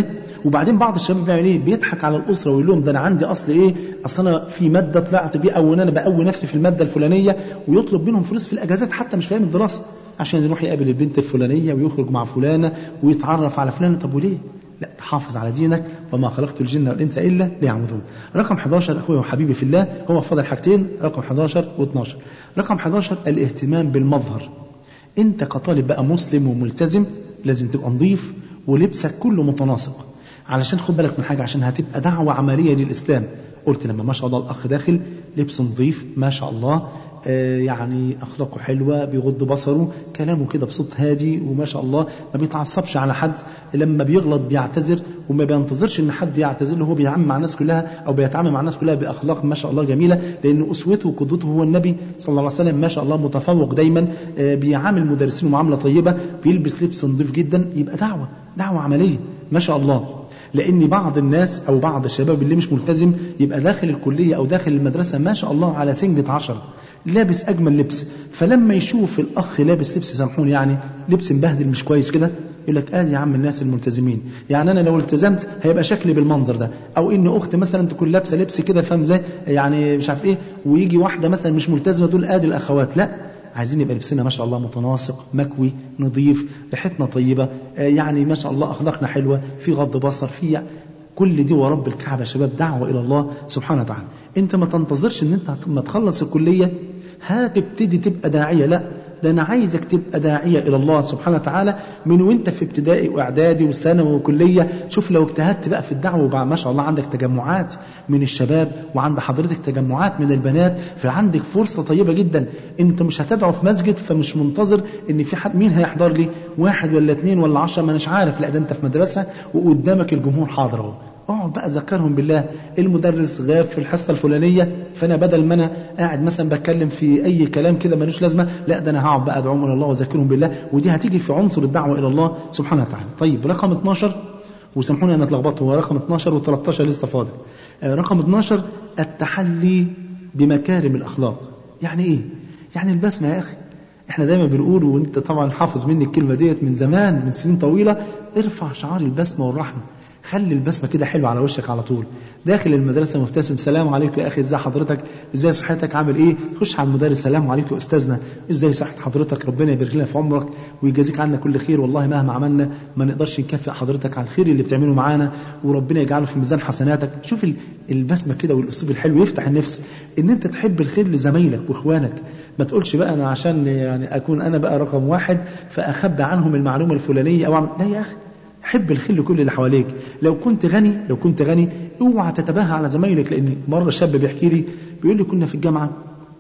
[SPEAKER 3] وبعدين بعض الشباب بيعمل ايه بيضحك على الاسره ويقول لهم ده انا عندي اصل ايه اصل انا في ماده طلعت بيه او ان انا بقوي نفسي في الماده الفلانيه ويطلب منهم فلوس في الاجازات حتى مش فاهم الدراسه عشان يروح يقابل البنت الفلانيه ويخرج مع فلانه ويتعرف على فلانه طب وليه لا تحافظ على دينك وما خلقت الجن والانس الا ليعبدون رقم 11 اخويا وحبيبي في الله هو فضل حاجتين رقم 11 و12 رقم 11 الاهتمام بالمظهر انت كطالب بقى مسلم وملتزم لازم تبقى نظيف ولبسك كله متناسق علشان خد بالك من حاجه عشان هتبقى دعوه عمليه للاسلام قلت لما ما شاء الله الاخ داخل لبس نظيف ما شاء الله آه يعني اخلاقه حلوه بيغض بصره كلامه كده بصوت هادي وما شاء الله ما بيتعصبش على حد لما بيغلط بيعتذر وما بينتظرش ان حد يعتذر له هو بيتعامل مع الناس كلها او بيتعامل مع الناس كلها باخلاق ما شاء الله جميله لان اسوته وقدوته هو النبي صلى الله عليه وسلم ما شاء الله متفوق دايما آه بيعامل مدرسين معامله طيبه بيلبس لبس نظيف جدا يبقى دعوه دعوه عمليه ما شاء الله لان بعض الناس او بعض الشباب اللي مش ملتزم يبقى داخل الكليه او داخل المدرسه ما شاء الله على سنجة عشرة لابس اجمل لبس فلما يشوف الاخ لابس لبس سامحوني يعني لبس مبهدل مش كويس كده يقول لك ادي يا عم الناس الملتزمين يعني انا لو التزمت هيبقى شكلي بالمنظر ده او ان اخت مثلا تكون لابسه لبس كده فاهم زي يعني مش عارف ايه ويجي واحده مثلا مش ملتزمه تقول ادي الاخوات لا عايزين يبقى لبسنا ما شاء الله متناسق مكوي نظيف ريحتنا طيبه يعني ما شاء الله اخلاقنا حلوه في غض بصر في كل دي ورب الكعبه يا شباب دعوه الى الله سبحانه وتعالى انت ما تنتظرش ان انت لما تخلص الكليه هتبتدي تبقى داعيه لا ده انا عايزك تبقى داعيه الى الله سبحانه وتعالى من وانت في ابتدائي واعدادي وثانوي وكليه شوف لو اجتهدت بقى في الدعوه وبقى ما شاء الله عندك تجمعات من الشباب وعند حضرتك تجمعات من البنات فعندك فرصه طيبه جدا انت مش هتدعو في مسجد فمش منتظر ان في حد مين هيحضر لي واحد ولا اثنين ولا عشرة ما اناش عارف لا ده انت في مدرسه وقدامك الجمهور حاضر اهو اقعد بقى ذكرهم بالله المدرس غاب في الحصه الفلانيه فانا بدل ما انا قاعد مثلا بتكلم في اي كلام كده ملوش لازمه لا ده انا هقعد بقى ادعوهم الى الله واذكرهم بالله ودي هتيجي في عنصر الدعوه الى الله سبحانه وتعالى طيب رقم 12 وسامحوني انا اتلخبطت هو رقم 12 و13 لسه فاضل رقم 12 التحلي بمكارم الاخلاق يعني ايه يعني البسمه يا اخي احنا دايما بنقول وانت طبعا حافظ مني الكلمه ديت من زمان من سنين طويله ارفع شعار البسمه والرحمه خلي البسمه كده حلوه على وشك على طول داخل المدرسه مبتسم سلام عليكم يا اخي ازاي حضرتك ازاي صحتك عامل ايه خش على المدرس سلام عليكم يا استاذنا ازاي صحه حضرتك ربنا يبارك لنا في عمرك ويجازيك عنا كل خير والله مهما عملنا ما نقدرش نكافئ حضرتك على الخير اللي بتعمله معانا وربنا يجعله في ميزان حسناتك شوف البسمه كده والاسلوب الحلو يفتح النفس ان انت تحب الخير لزمايلك واخوانك ما تقولش بقى انا عشان يعني اكون انا بقى رقم واحد فاخبي عنهم المعلومه الفلانيه او أعمل لا يا اخي حب الخير لكل اللي حواليك لو كنت غني لو كنت غني اوعى تتباهى على زمايلك لان مره شاب بيحكي لي بيقول لي كنا في الجامعه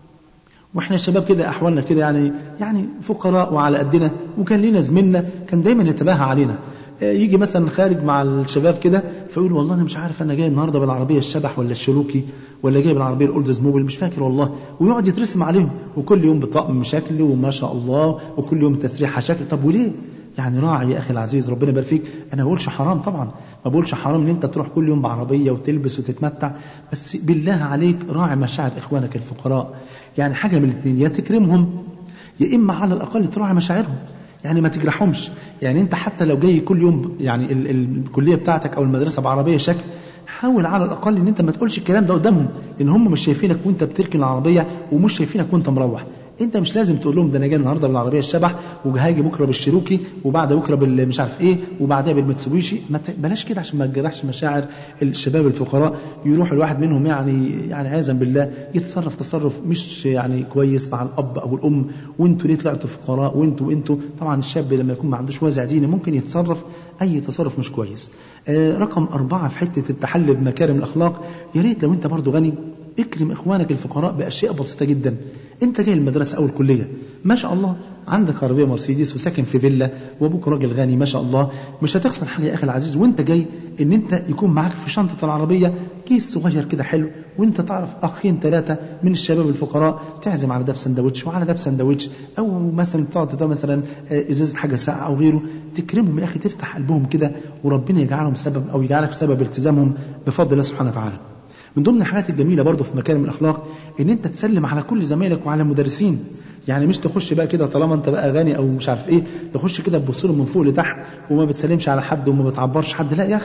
[SPEAKER 3] واحنا شباب كده احوالنا كده يعني يعني فقراء وعلى قدنا وكان لنا زميلنا كان دايما يتباهى علينا يجي مثلا خارج مع الشباب كده فيقول والله انا مش عارف انا جاي النهارده بالعربيه الشبح ولا الشلوكي ولا جاي بالعربيه الاولدز موبل مش فاكر والله ويقعد يترسم عليهم وكل يوم بطقم شكل وما شاء الله وكل يوم تسريحه شكل طب وليه؟ يعني راعي يا اخي العزيز ربنا يبارك فيك انا ما بقولش حرام طبعا ما بقولش حرام ان انت تروح كل يوم بعربيه وتلبس وتتمتع بس بالله عليك راعي مشاعر اخوانك الفقراء يعني حاجه من الاثنين يا تكرمهم يا اما على الاقل تراعي مشاعرهم يعني ما تجرحهمش يعني انت حتى لو جاي كل يوم يعني ال ال الكليه بتاعتك او المدرسه بعربيه شكل حاول على الاقل ان انت ما تقولش الكلام ده قدامهم لان هم مش شايفينك وانت بتركن العربيه ومش شايفينك وانت مروح انت مش لازم تقول لهم ده انا جاي النهارده بالعربيه الشبح وهاجي بكره بالشيروكي وبعد بكره بالمش عارف ايه وبعدها بالمتسوبيشي ما بلاش كده عشان ما تجرحش مشاعر الشباب الفقراء يروح الواحد منهم يعني يعني عياذا بالله يتصرف تصرف مش يعني كويس مع الاب او الام وانتوا ليه طلعتوا فقراء وانتوا وانتوا طبعا الشاب لما يكون ما عندوش وازع ديني ممكن يتصرف اي تصرف مش كويس آه رقم أربعة في حتة التحلي بمكارم الأخلاق يا ريت لو أنت برضو غني اكرم إخوانك الفقراء بأشياء بسيطة جدا أنت جاي المدرسة أو الكلية ما شاء الله عندك عربية مرسيدس وساكن في فيلا وأبوك راجل غني ما شاء الله مش هتخسر حاجة يا أخي العزيز وأنت جاي إن أنت يكون معاك في شنطة العربية كيس صغير كده حلو وأنت تعرف أخين ثلاثة من الشباب الفقراء تعزم على ده بسندوتش وعلى ده بسندوتش أو مثلا تقعد ده مثلا إزازة حاجة ساقعة أو غيره تكرمهم يا أخي تفتح قلبهم كده وربنا يجعلهم سبب أو يجعلك سبب التزامهم بفضل الله سبحانه وتعالى من ضمن الحاجات الجميله برضه في مكارم الاخلاق ان انت تسلم على كل زمايلك وعلى المدرسين يعني مش تخش بقى كده طالما انت بقى غني او مش عارف ايه تخش كده تبص من فوق لتحت وما بتسلمش على حد وما بتعبرش حد لا يا اخي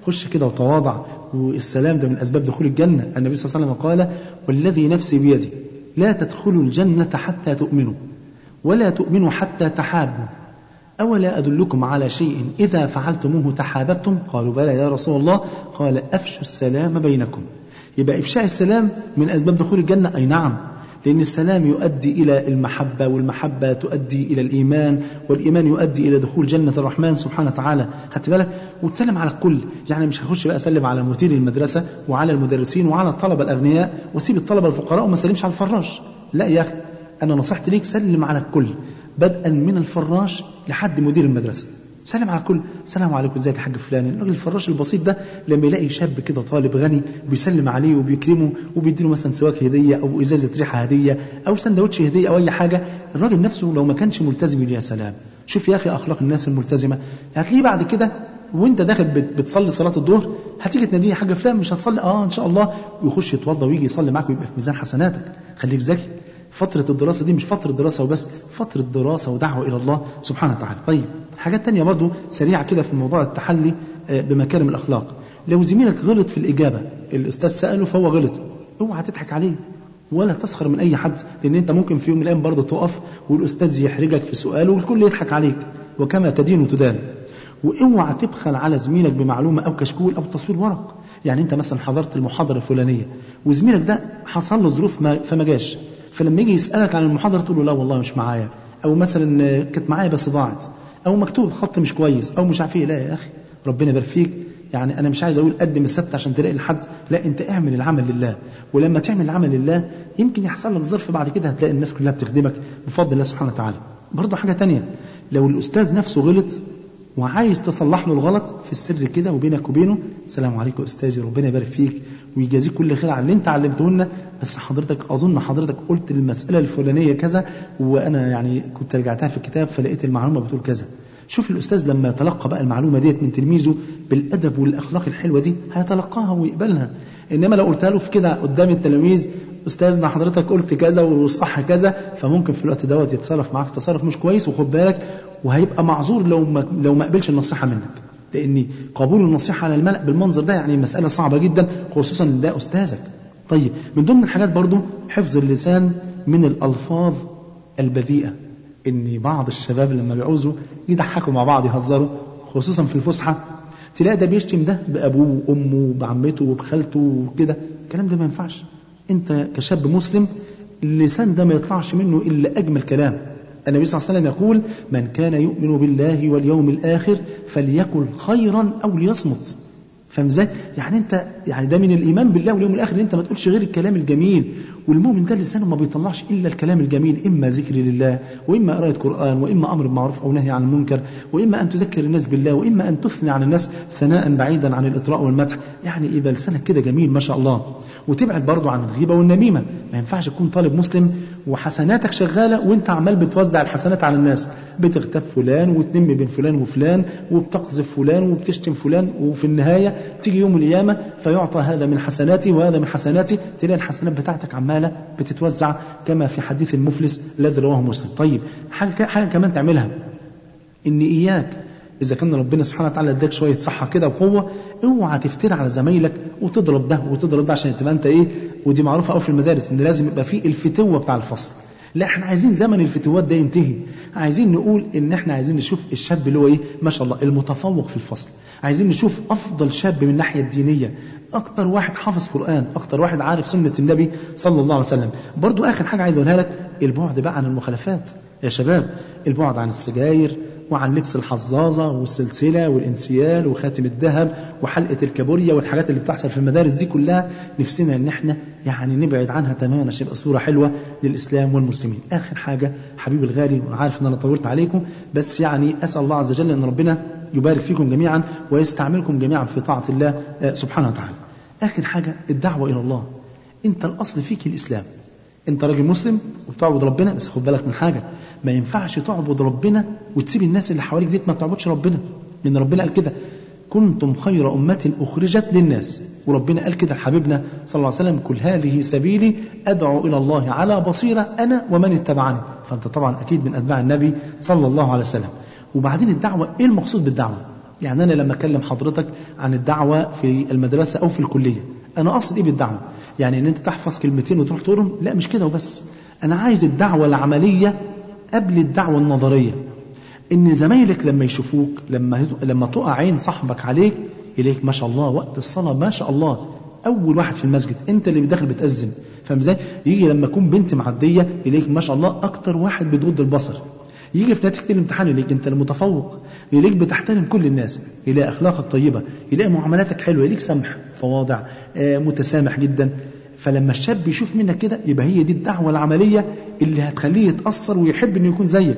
[SPEAKER 3] خش كده وتواضع والسلام ده من أسباب دخول الجنة النبي صلى الله عليه وسلم قال والذي نفسي بيدي لا تدخلوا الجنة حتى تؤمنوا ولا تؤمنوا حتى تحابوا أولا أدلكم على شيء إذا فعلتموه تحاببتم قالوا بلى يا رسول الله قال أفشوا السلام بينكم يبقى إفشاء السلام من أسباب دخول الجنة أي نعم لأن السلام يؤدي إلى المحبة والمحبة تؤدي إلى الإيمان والإيمان يؤدي إلى دخول جنة الرحمن سبحانه وتعالى خدت بالك وتسلم على الكل يعني مش هخش بقى أسلم على مدير المدرسة وعلى المدرسين وعلى الطلبة الأغنياء واسيب الطلبة الفقراء وما سلمش على الفراش لا يا أخي أنا نصيحتي ليك سلم على الكل بدءا من الفراش لحد مدير المدرسة سلم على الكل السلام عليكم ازيك يا حاج فلان الراجل الفراش البسيط ده لما يلاقي شاب كده طالب غني بيسلم عليه وبيكرمه وبيديله مثلا سواك هديه او ازازه ريحه هديه او سندوتش هديه او اي حاجه الراجل نفسه لو ما كانش ملتزم يقول يا سلام شوف يا اخي اخلاق الناس الملتزمه هتلاقيه بعد كده وانت داخل بتصلي صلاه الظهر هتيجي تناديه يا حاج فلان مش هتصلي اه ان شاء الله ويخش يتوضى ويجي يصلي معاك ويبقى في ميزان حسناتك خليك ذكي فترة الدراسة دي مش فترة دراسة وبس فترة دراسة ودعوة إلى الله سبحانه وتعالى طيب حاجات تانية برضو سريعة كده في موضوع التحلي بمكارم الأخلاق لو زميلك غلط في الإجابة الأستاذ سأله فهو غلط اوعى تضحك عليه ولا تسخر من أي حد لأن أنت ممكن في يوم من الأيام برضه تقف والأستاذ يحرجك في سؤاله والكل يضحك عليك وكما تدين تدان واوعى تبخل على زميلك بمعلومة أو كشكول أو تصوير ورق يعني أنت مثلا حضرت المحاضرة الفلانية وزميلك ده حصل له ظروف ما فما جاش فلما يجي يسألك عن المحاضرة تقول له لا والله مش معايا أو مثلا كانت معايا بس ضاعت أو مكتوب خط مش كويس أو مش عارف إيه لا يا أخي ربنا يبارك فيك يعني أنا مش عايز أقول قدم السبت عشان تلاقي لحد لا أنت اعمل العمل لله ولما تعمل العمل لله يمكن يحصل لك ظرف بعد كده هتلاقي الناس كلها بتخدمك بفضل الله سبحانه وتعالى برضه حاجة تانية لو الأستاذ نفسه غلط وعايز تصلح له الغلط في السر كده وبينك وبينه السلام عليكم استاذي ربنا يبارك فيك ويجازيك كل خير على اللي انت علمته لنا بس حضرتك اظن حضرتك قلت المساله الفلانيه كذا وانا يعني كنت رجعتها في الكتاب فلقيت المعلومه بتقول كذا شوف الاستاذ لما يتلقى بقى المعلومه ديت من تلميذه بالادب والاخلاق الحلوه دي هيتلقاها ويقبلها انما لو قلتها له في كده قدام التلاميذ استاذنا حضرتك قلت كذا والصح كذا فممكن في الوقت دوت يتصرف معاك تصرف مش كويس وخد بالك وهيبقى معذور لو ما لو ما قبلش النصيحه منك لان قبول النصيحه على الملأ بالمنظر ده يعني مساله صعبه جدا خصوصا ان ده استاذك طيب من ضمن الحاجات برضو حفظ اللسان من الالفاظ البذيئه ان بعض الشباب لما بيعوزوا يضحكوا مع بعض يهزروا خصوصا في الفسحه تلاقي ده بيشتم ده بابوه وامه وبعمته وبخالته وكده الكلام ده ما ينفعش انت كشاب مسلم اللسان ده ما يطلعش منه الا اجمل كلام النبي صلى الله عليه وسلم يقول من كان يؤمن بالله واليوم الآخر فليكن خيرا أو ليصمت فاهم ازاي؟ يعني انت يعني ده من الايمان بالله واليوم الاخر ان انت ما تقولش غير الكلام الجميل والمؤمن ده لسانه ما بيطلعش الا الكلام الجميل اما ذكر لله واما قراءه قران واما امر بالمعروف او نهي عن المنكر واما ان تذكر الناس بالله واما ان تثني عن الناس ثناء بعيدا عن الاطراء والمدح يعني يبقى لسانك كده جميل ما شاء الله وتبعد برضه عن الغيبه والنميمه ما ينفعش تكون طالب مسلم وحسناتك شغاله وانت عمال بتوزع الحسنات على الناس بتغتاب فلان وتنم بين فلان وفلان وبتقذف فلان وبتشتم فلان وفي النهايه تيجي يوم القيامه فيعطى هذا من حسناتي وهذا من حسناتي تلاقي الحسنات بتاعتك عماله بتتوزع كما في حديث المفلس الذي رواه مسلم طيب حاجه حاجه كمان تعملها ان اياك إذا كان ربنا سبحانه وتعالى اداك شوية صحة كده وقوة اوعى تفتري على زمايلك وتضرب ده وتضرب ده عشان تبقى أنت إيه ودي معروفة قوي في المدارس إن لازم يبقى فيه الفتوة بتاع الفصل لا احنا عايزين زمن الفتوات ده ينتهي عايزين نقول ان احنا عايزين نشوف الشاب اللي هو ايه ما شاء الله المتفوق في الفصل عايزين نشوف افضل شاب من الناحيه الدينيه اكتر واحد حافظ قران اكتر واحد عارف سنه النبي صلى الله عليه وسلم برضو اخر حاجه عايز اقولها لك البعد بقى عن المخالفات يا شباب البعد عن السجاير وعن لبس الحظاظة والسلسلة والانسيال وخاتم الذهب وحلقة الكابوريا والحاجات اللي بتحصل في المدارس دي كلها نفسنا ان احنا يعني نبعد عنها تماما عشان يبقى صورة حلوة للإسلام والمسلمين آخر حاجة حبيبي الغالي وعارف ان انا طولت عليكم بس يعني أسأل الله عز وجل ان ربنا يبارك فيكم جميعا ويستعملكم جميعا في طاعة الله سبحانه وتعالى آخر حاجة الدعوة إلى الله أنت الأصل فيك الإسلام انت راجل مسلم وبتعبد ربنا بس خد بالك من حاجه ما ينفعش تعبد ربنا وتسيب الناس اللي حواليك ديت ما بتعبدش ربنا لان ربنا قال كده كنتم خير أمة أخرجت للناس وربنا قال كده لحبيبنا صلى الله عليه وسلم كل هذه سبيلي أدعو إلى الله على بصيرة أنا ومن اتبعني فأنت طبعا أكيد من أتباع النبي صلى الله عليه وسلم وبعدين الدعوة إيه المقصود بالدعوة يعني أنا لما أكلم حضرتك عن الدعوة في المدرسة أو في الكلية أنا أقصد إيه بالدعوة يعني إن أنت تحفظ كلمتين وتروح تقولهم لا مش كده وبس أنا عايز الدعوة العملية قبل الدعوة النظرية إن زمايلك لما يشوفوك لما لما تقع عين صاحبك عليك إليك ما شاء الله وقت الصلاة ما شاء الله أول واحد في المسجد أنت اللي داخل بتأذن فاهم ازاي؟ يجي لما يكون بنت معدية إليك ما شاء الله أكتر واحد بيضد البصر يجي في نتيجة الامتحان يلاقيك أنت المتفوق يلاقيك بتحترم كل الناس يلاقي أخلاقك طيبة يلاقي معاملاتك حلوة يلاقيك سمح تواضع آه متسامح جدا فلما الشاب يشوف منك كده يبقى هي دي الدعوة العملية اللي هتخليه يتأثر ويحب إنه يكون زيك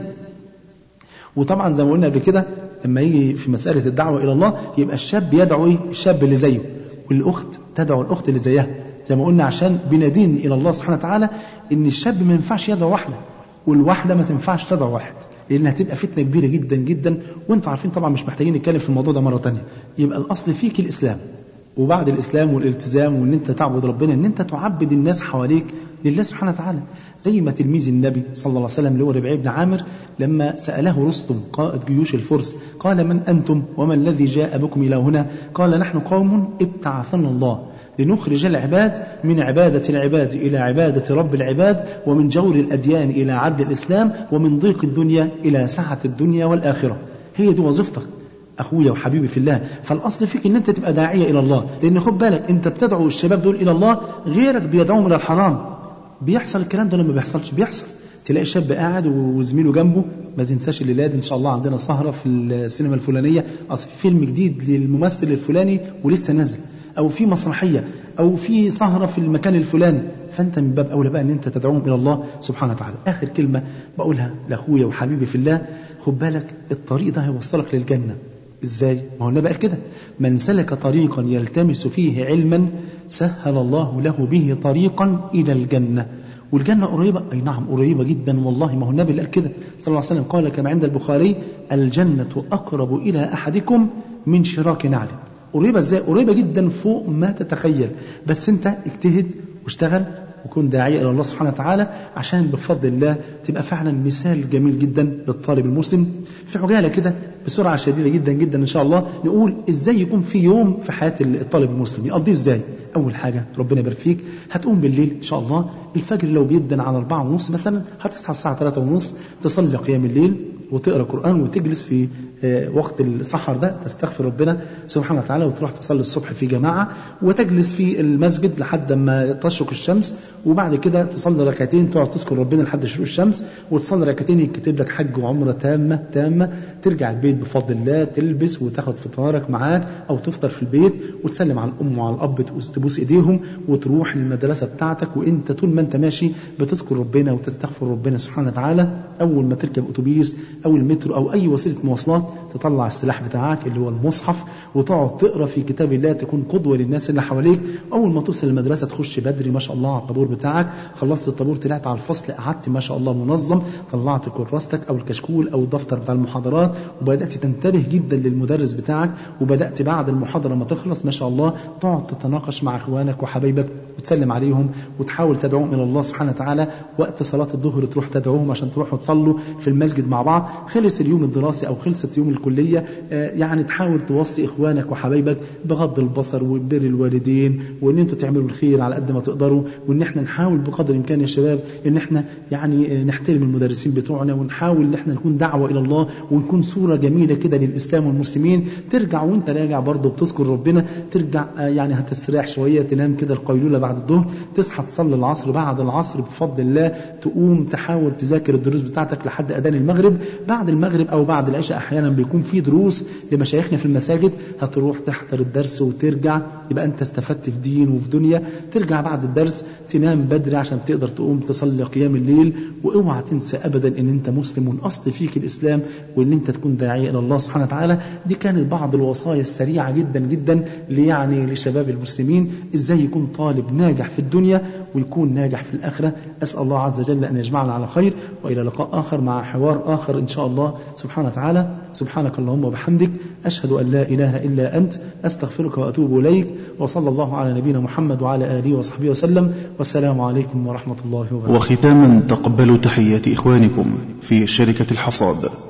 [SPEAKER 3] وطبعا زي ما قلنا قبل كده لما يجي في مسألة الدعوة إلى الله يبقى الشاب يدعو إيه؟ الشاب اللي زيه والأخت تدعو الأخت اللي زيها زي ما قلنا عشان بندين إلى الله سبحانه وتعالى إن الشاب ما ينفعش يدعو واحدة والواحدة ما تنفعش تدعو واحد لأنها هتبقى فتنة كبيرة جدا جدا وانتوا عارفين طبعا مش محتاجين نتكلم في الموضوع ده مرة تانية يبقى الأصل فيك الإسلام وبعد الإسلام والالتزام وإن أنت تعبد ربنا إن أنت تعبد الناس حواليك لله سبحانه وتعالى زي ما تلميذ النبي صلى الله عليه وسلم اللي هو ربيع بن عامر لما سأله رستم قائد جيوش الفرس قال من أنتم وما الذي جاء بكم إلى هنا قال نحن قوم ابتعثنا الله لنخرج العباد من عبادة العباد إلى عبادة رب العباد ومن جور الأديان إلى عدل الإسلام ومن ضيق الدنيا إلى سعة الدنيا والآخرة هي دي وظيفتك اخويا وحبيبي في الله فالاصل فيك ان انت تبقى داعيه الى الله لان خد بالك انت بتدعو الشباب دول الى الله غيرك بيدعوهم الى الحرام بيحصل الكلام ده ولا ما بيحصلش بيحصل تلاقي شاب قاعد وزميله جنبه ما تنساش الليله دي ان شاء الله عندنا سهره في السينما الفلانيه اصل في فيلم جديد للممثل الفلاني ولسه نازل او في مسرحيه او في سهره في المكان الفلاني فانت من باب اولى بقى ان انت تدعوهم الى الله سبحانه وتعالى اخر كلمه بقولها لاخويا وحبيبي في الله خد بالك الطريق ده هيوصلك للجنه ازاي ما هو النبي قال كده من سلك طريقا يلتمس فيه علما سهل الله له به طريقا الى الجنه والجنة قريبة أي نعم قريبة جدا والله ما هو النبي اللي قال كده صلى الله عليه وسلم قال كما عند البخاري الجنة أقرب إلى أحدكم من شراك نعل قريبة ازاي قريبة جدا فوق ما تتخيل بس انت اجتهد واشتغل وكن داعية إلى الله سبحانه وتعالى عشان بفضل الله تبقى فعلا مثال جميل جدا للطالب المسلم في عجالة كده بسرعة شديدة جدا جدا إن شاء الله نقول إزاي يكون في يوم في حياة الطالب المسلم يقضيه إزاي أول حاجة ربنا يبارك فيك هتقوم بالليل إن شاء الله الفجر لو بيدن على أربعة ونص مثلا هتصحى الساعة ثلاثة ونص تصلي قيام الليل وتقرا قران وتجلس في وقت السحر ده تستغفر ربنا سبحانه وتعالى وتروح تصلي الصبح في جماعه وتجلس في المسجد لحد ما تشرق الشمس وبعد كده تصلي ركعتين تقعد تذكر ربنا لحد شروق الشمس وتصلي ركعتين يكتب لك حج وعمره تامه تامه ترجع البيت بفضل الله تلبس وتاخد فطارك معاك او تفطر في البيت وتسلم على الام وعلى الاب تبوس ايديهم وتروح المدرسه بتاعتك وانت طول ما انت ماشي بتذكر ربنا وتستغفر ربنا سبحانه وتعالى اول ما تركب اتوبيس او المترو او اي وسيله مواصلات تطلع السلاح بتاعك اللي هو المصحف وتقعد تقرا في كتاب الله تكون قدوه للناس اللي حواليك اول ما توصل المدرسه تخش بدري ما شاء الله على الطابور بتاعك خلصت الطابور طلعت على الفصل قعدت ما شاء الله منظم طلعت كراستك او الكشكول او الدفتر بتاع المحاضرات وبدات تنتبه جدا للمدرس بتاعك وبدات بعد المحاضره ما تخلص ما شاء الله تقعد تتناقش مع اخوانك وحبايبك وتسلم عليهم وتحاول تدعوهم الى الله سبحانه وتعالى وقت صلاه الظهر تروح تدعوهم عشان تروحوا تصلوا في المسجد مع بعض خلص اليوم الدراسي او خلصت يوم الكليه يعني تحاول توصي اخوانك وحبايبك بغض البصر وبر الوالدين وان انتوا تعملوا الخير على قد ما تقدروا وان احنا نحاول بقدر الامكان يا شباب ان احنا يعني نحترم المدرسين بتوعنا ونحاول ان احنا نكون دعوه الى الله ونكون صوره جميله كده للاسلام والمسلمين ترجع وانت راجع برضه بتذكر ربنا ترجع يعني هتستريح شويه تنام كده القيلوله بعد الظهر تصحى تصلي العصر بعد العصر بفضل الله تقوم تحاول تذاكر الدروس بتاعتك لحد اذان المغرب بعد المغرب او بعد العشاء احيانا بيكون في دروس لمشايخنا في المساجد هتروح تحضر الدرس وترجع يبقى انت استفدت في دين وفي دنيا ترجع بعد الدرس تنام بدري عشان تقدر تقوم تصلي قيام الليل واوعى تنسى ابدا ان انت مسلم والاصل فيك الاسلام وان انت تكون داعيه الى الله سبحانه وتعالى دي كانت بعض الوصايا السريعه جدا جدا يعني لشباب المسلمين ازاي يكون طالب ناجح في الدنيا ويكون ناجح في الاخره اسال الله عز وجل ان يجمعنا على خير والى لقاء اخر مع حوار اخر ان شاء الله سبحانه وتعالى سبحانك اللهم وبحمدك أشهد أن لا إله إلا أنت أستغفرك وأتوب إليك وصلى الله على نبينا محمد وعلى آله وصحبه وسلم والسلام عليكم ورحمة الله وبركاته
[SPEAKER 2] وختاما تقبلوا تحيات إخوانكم في شركة الحصاد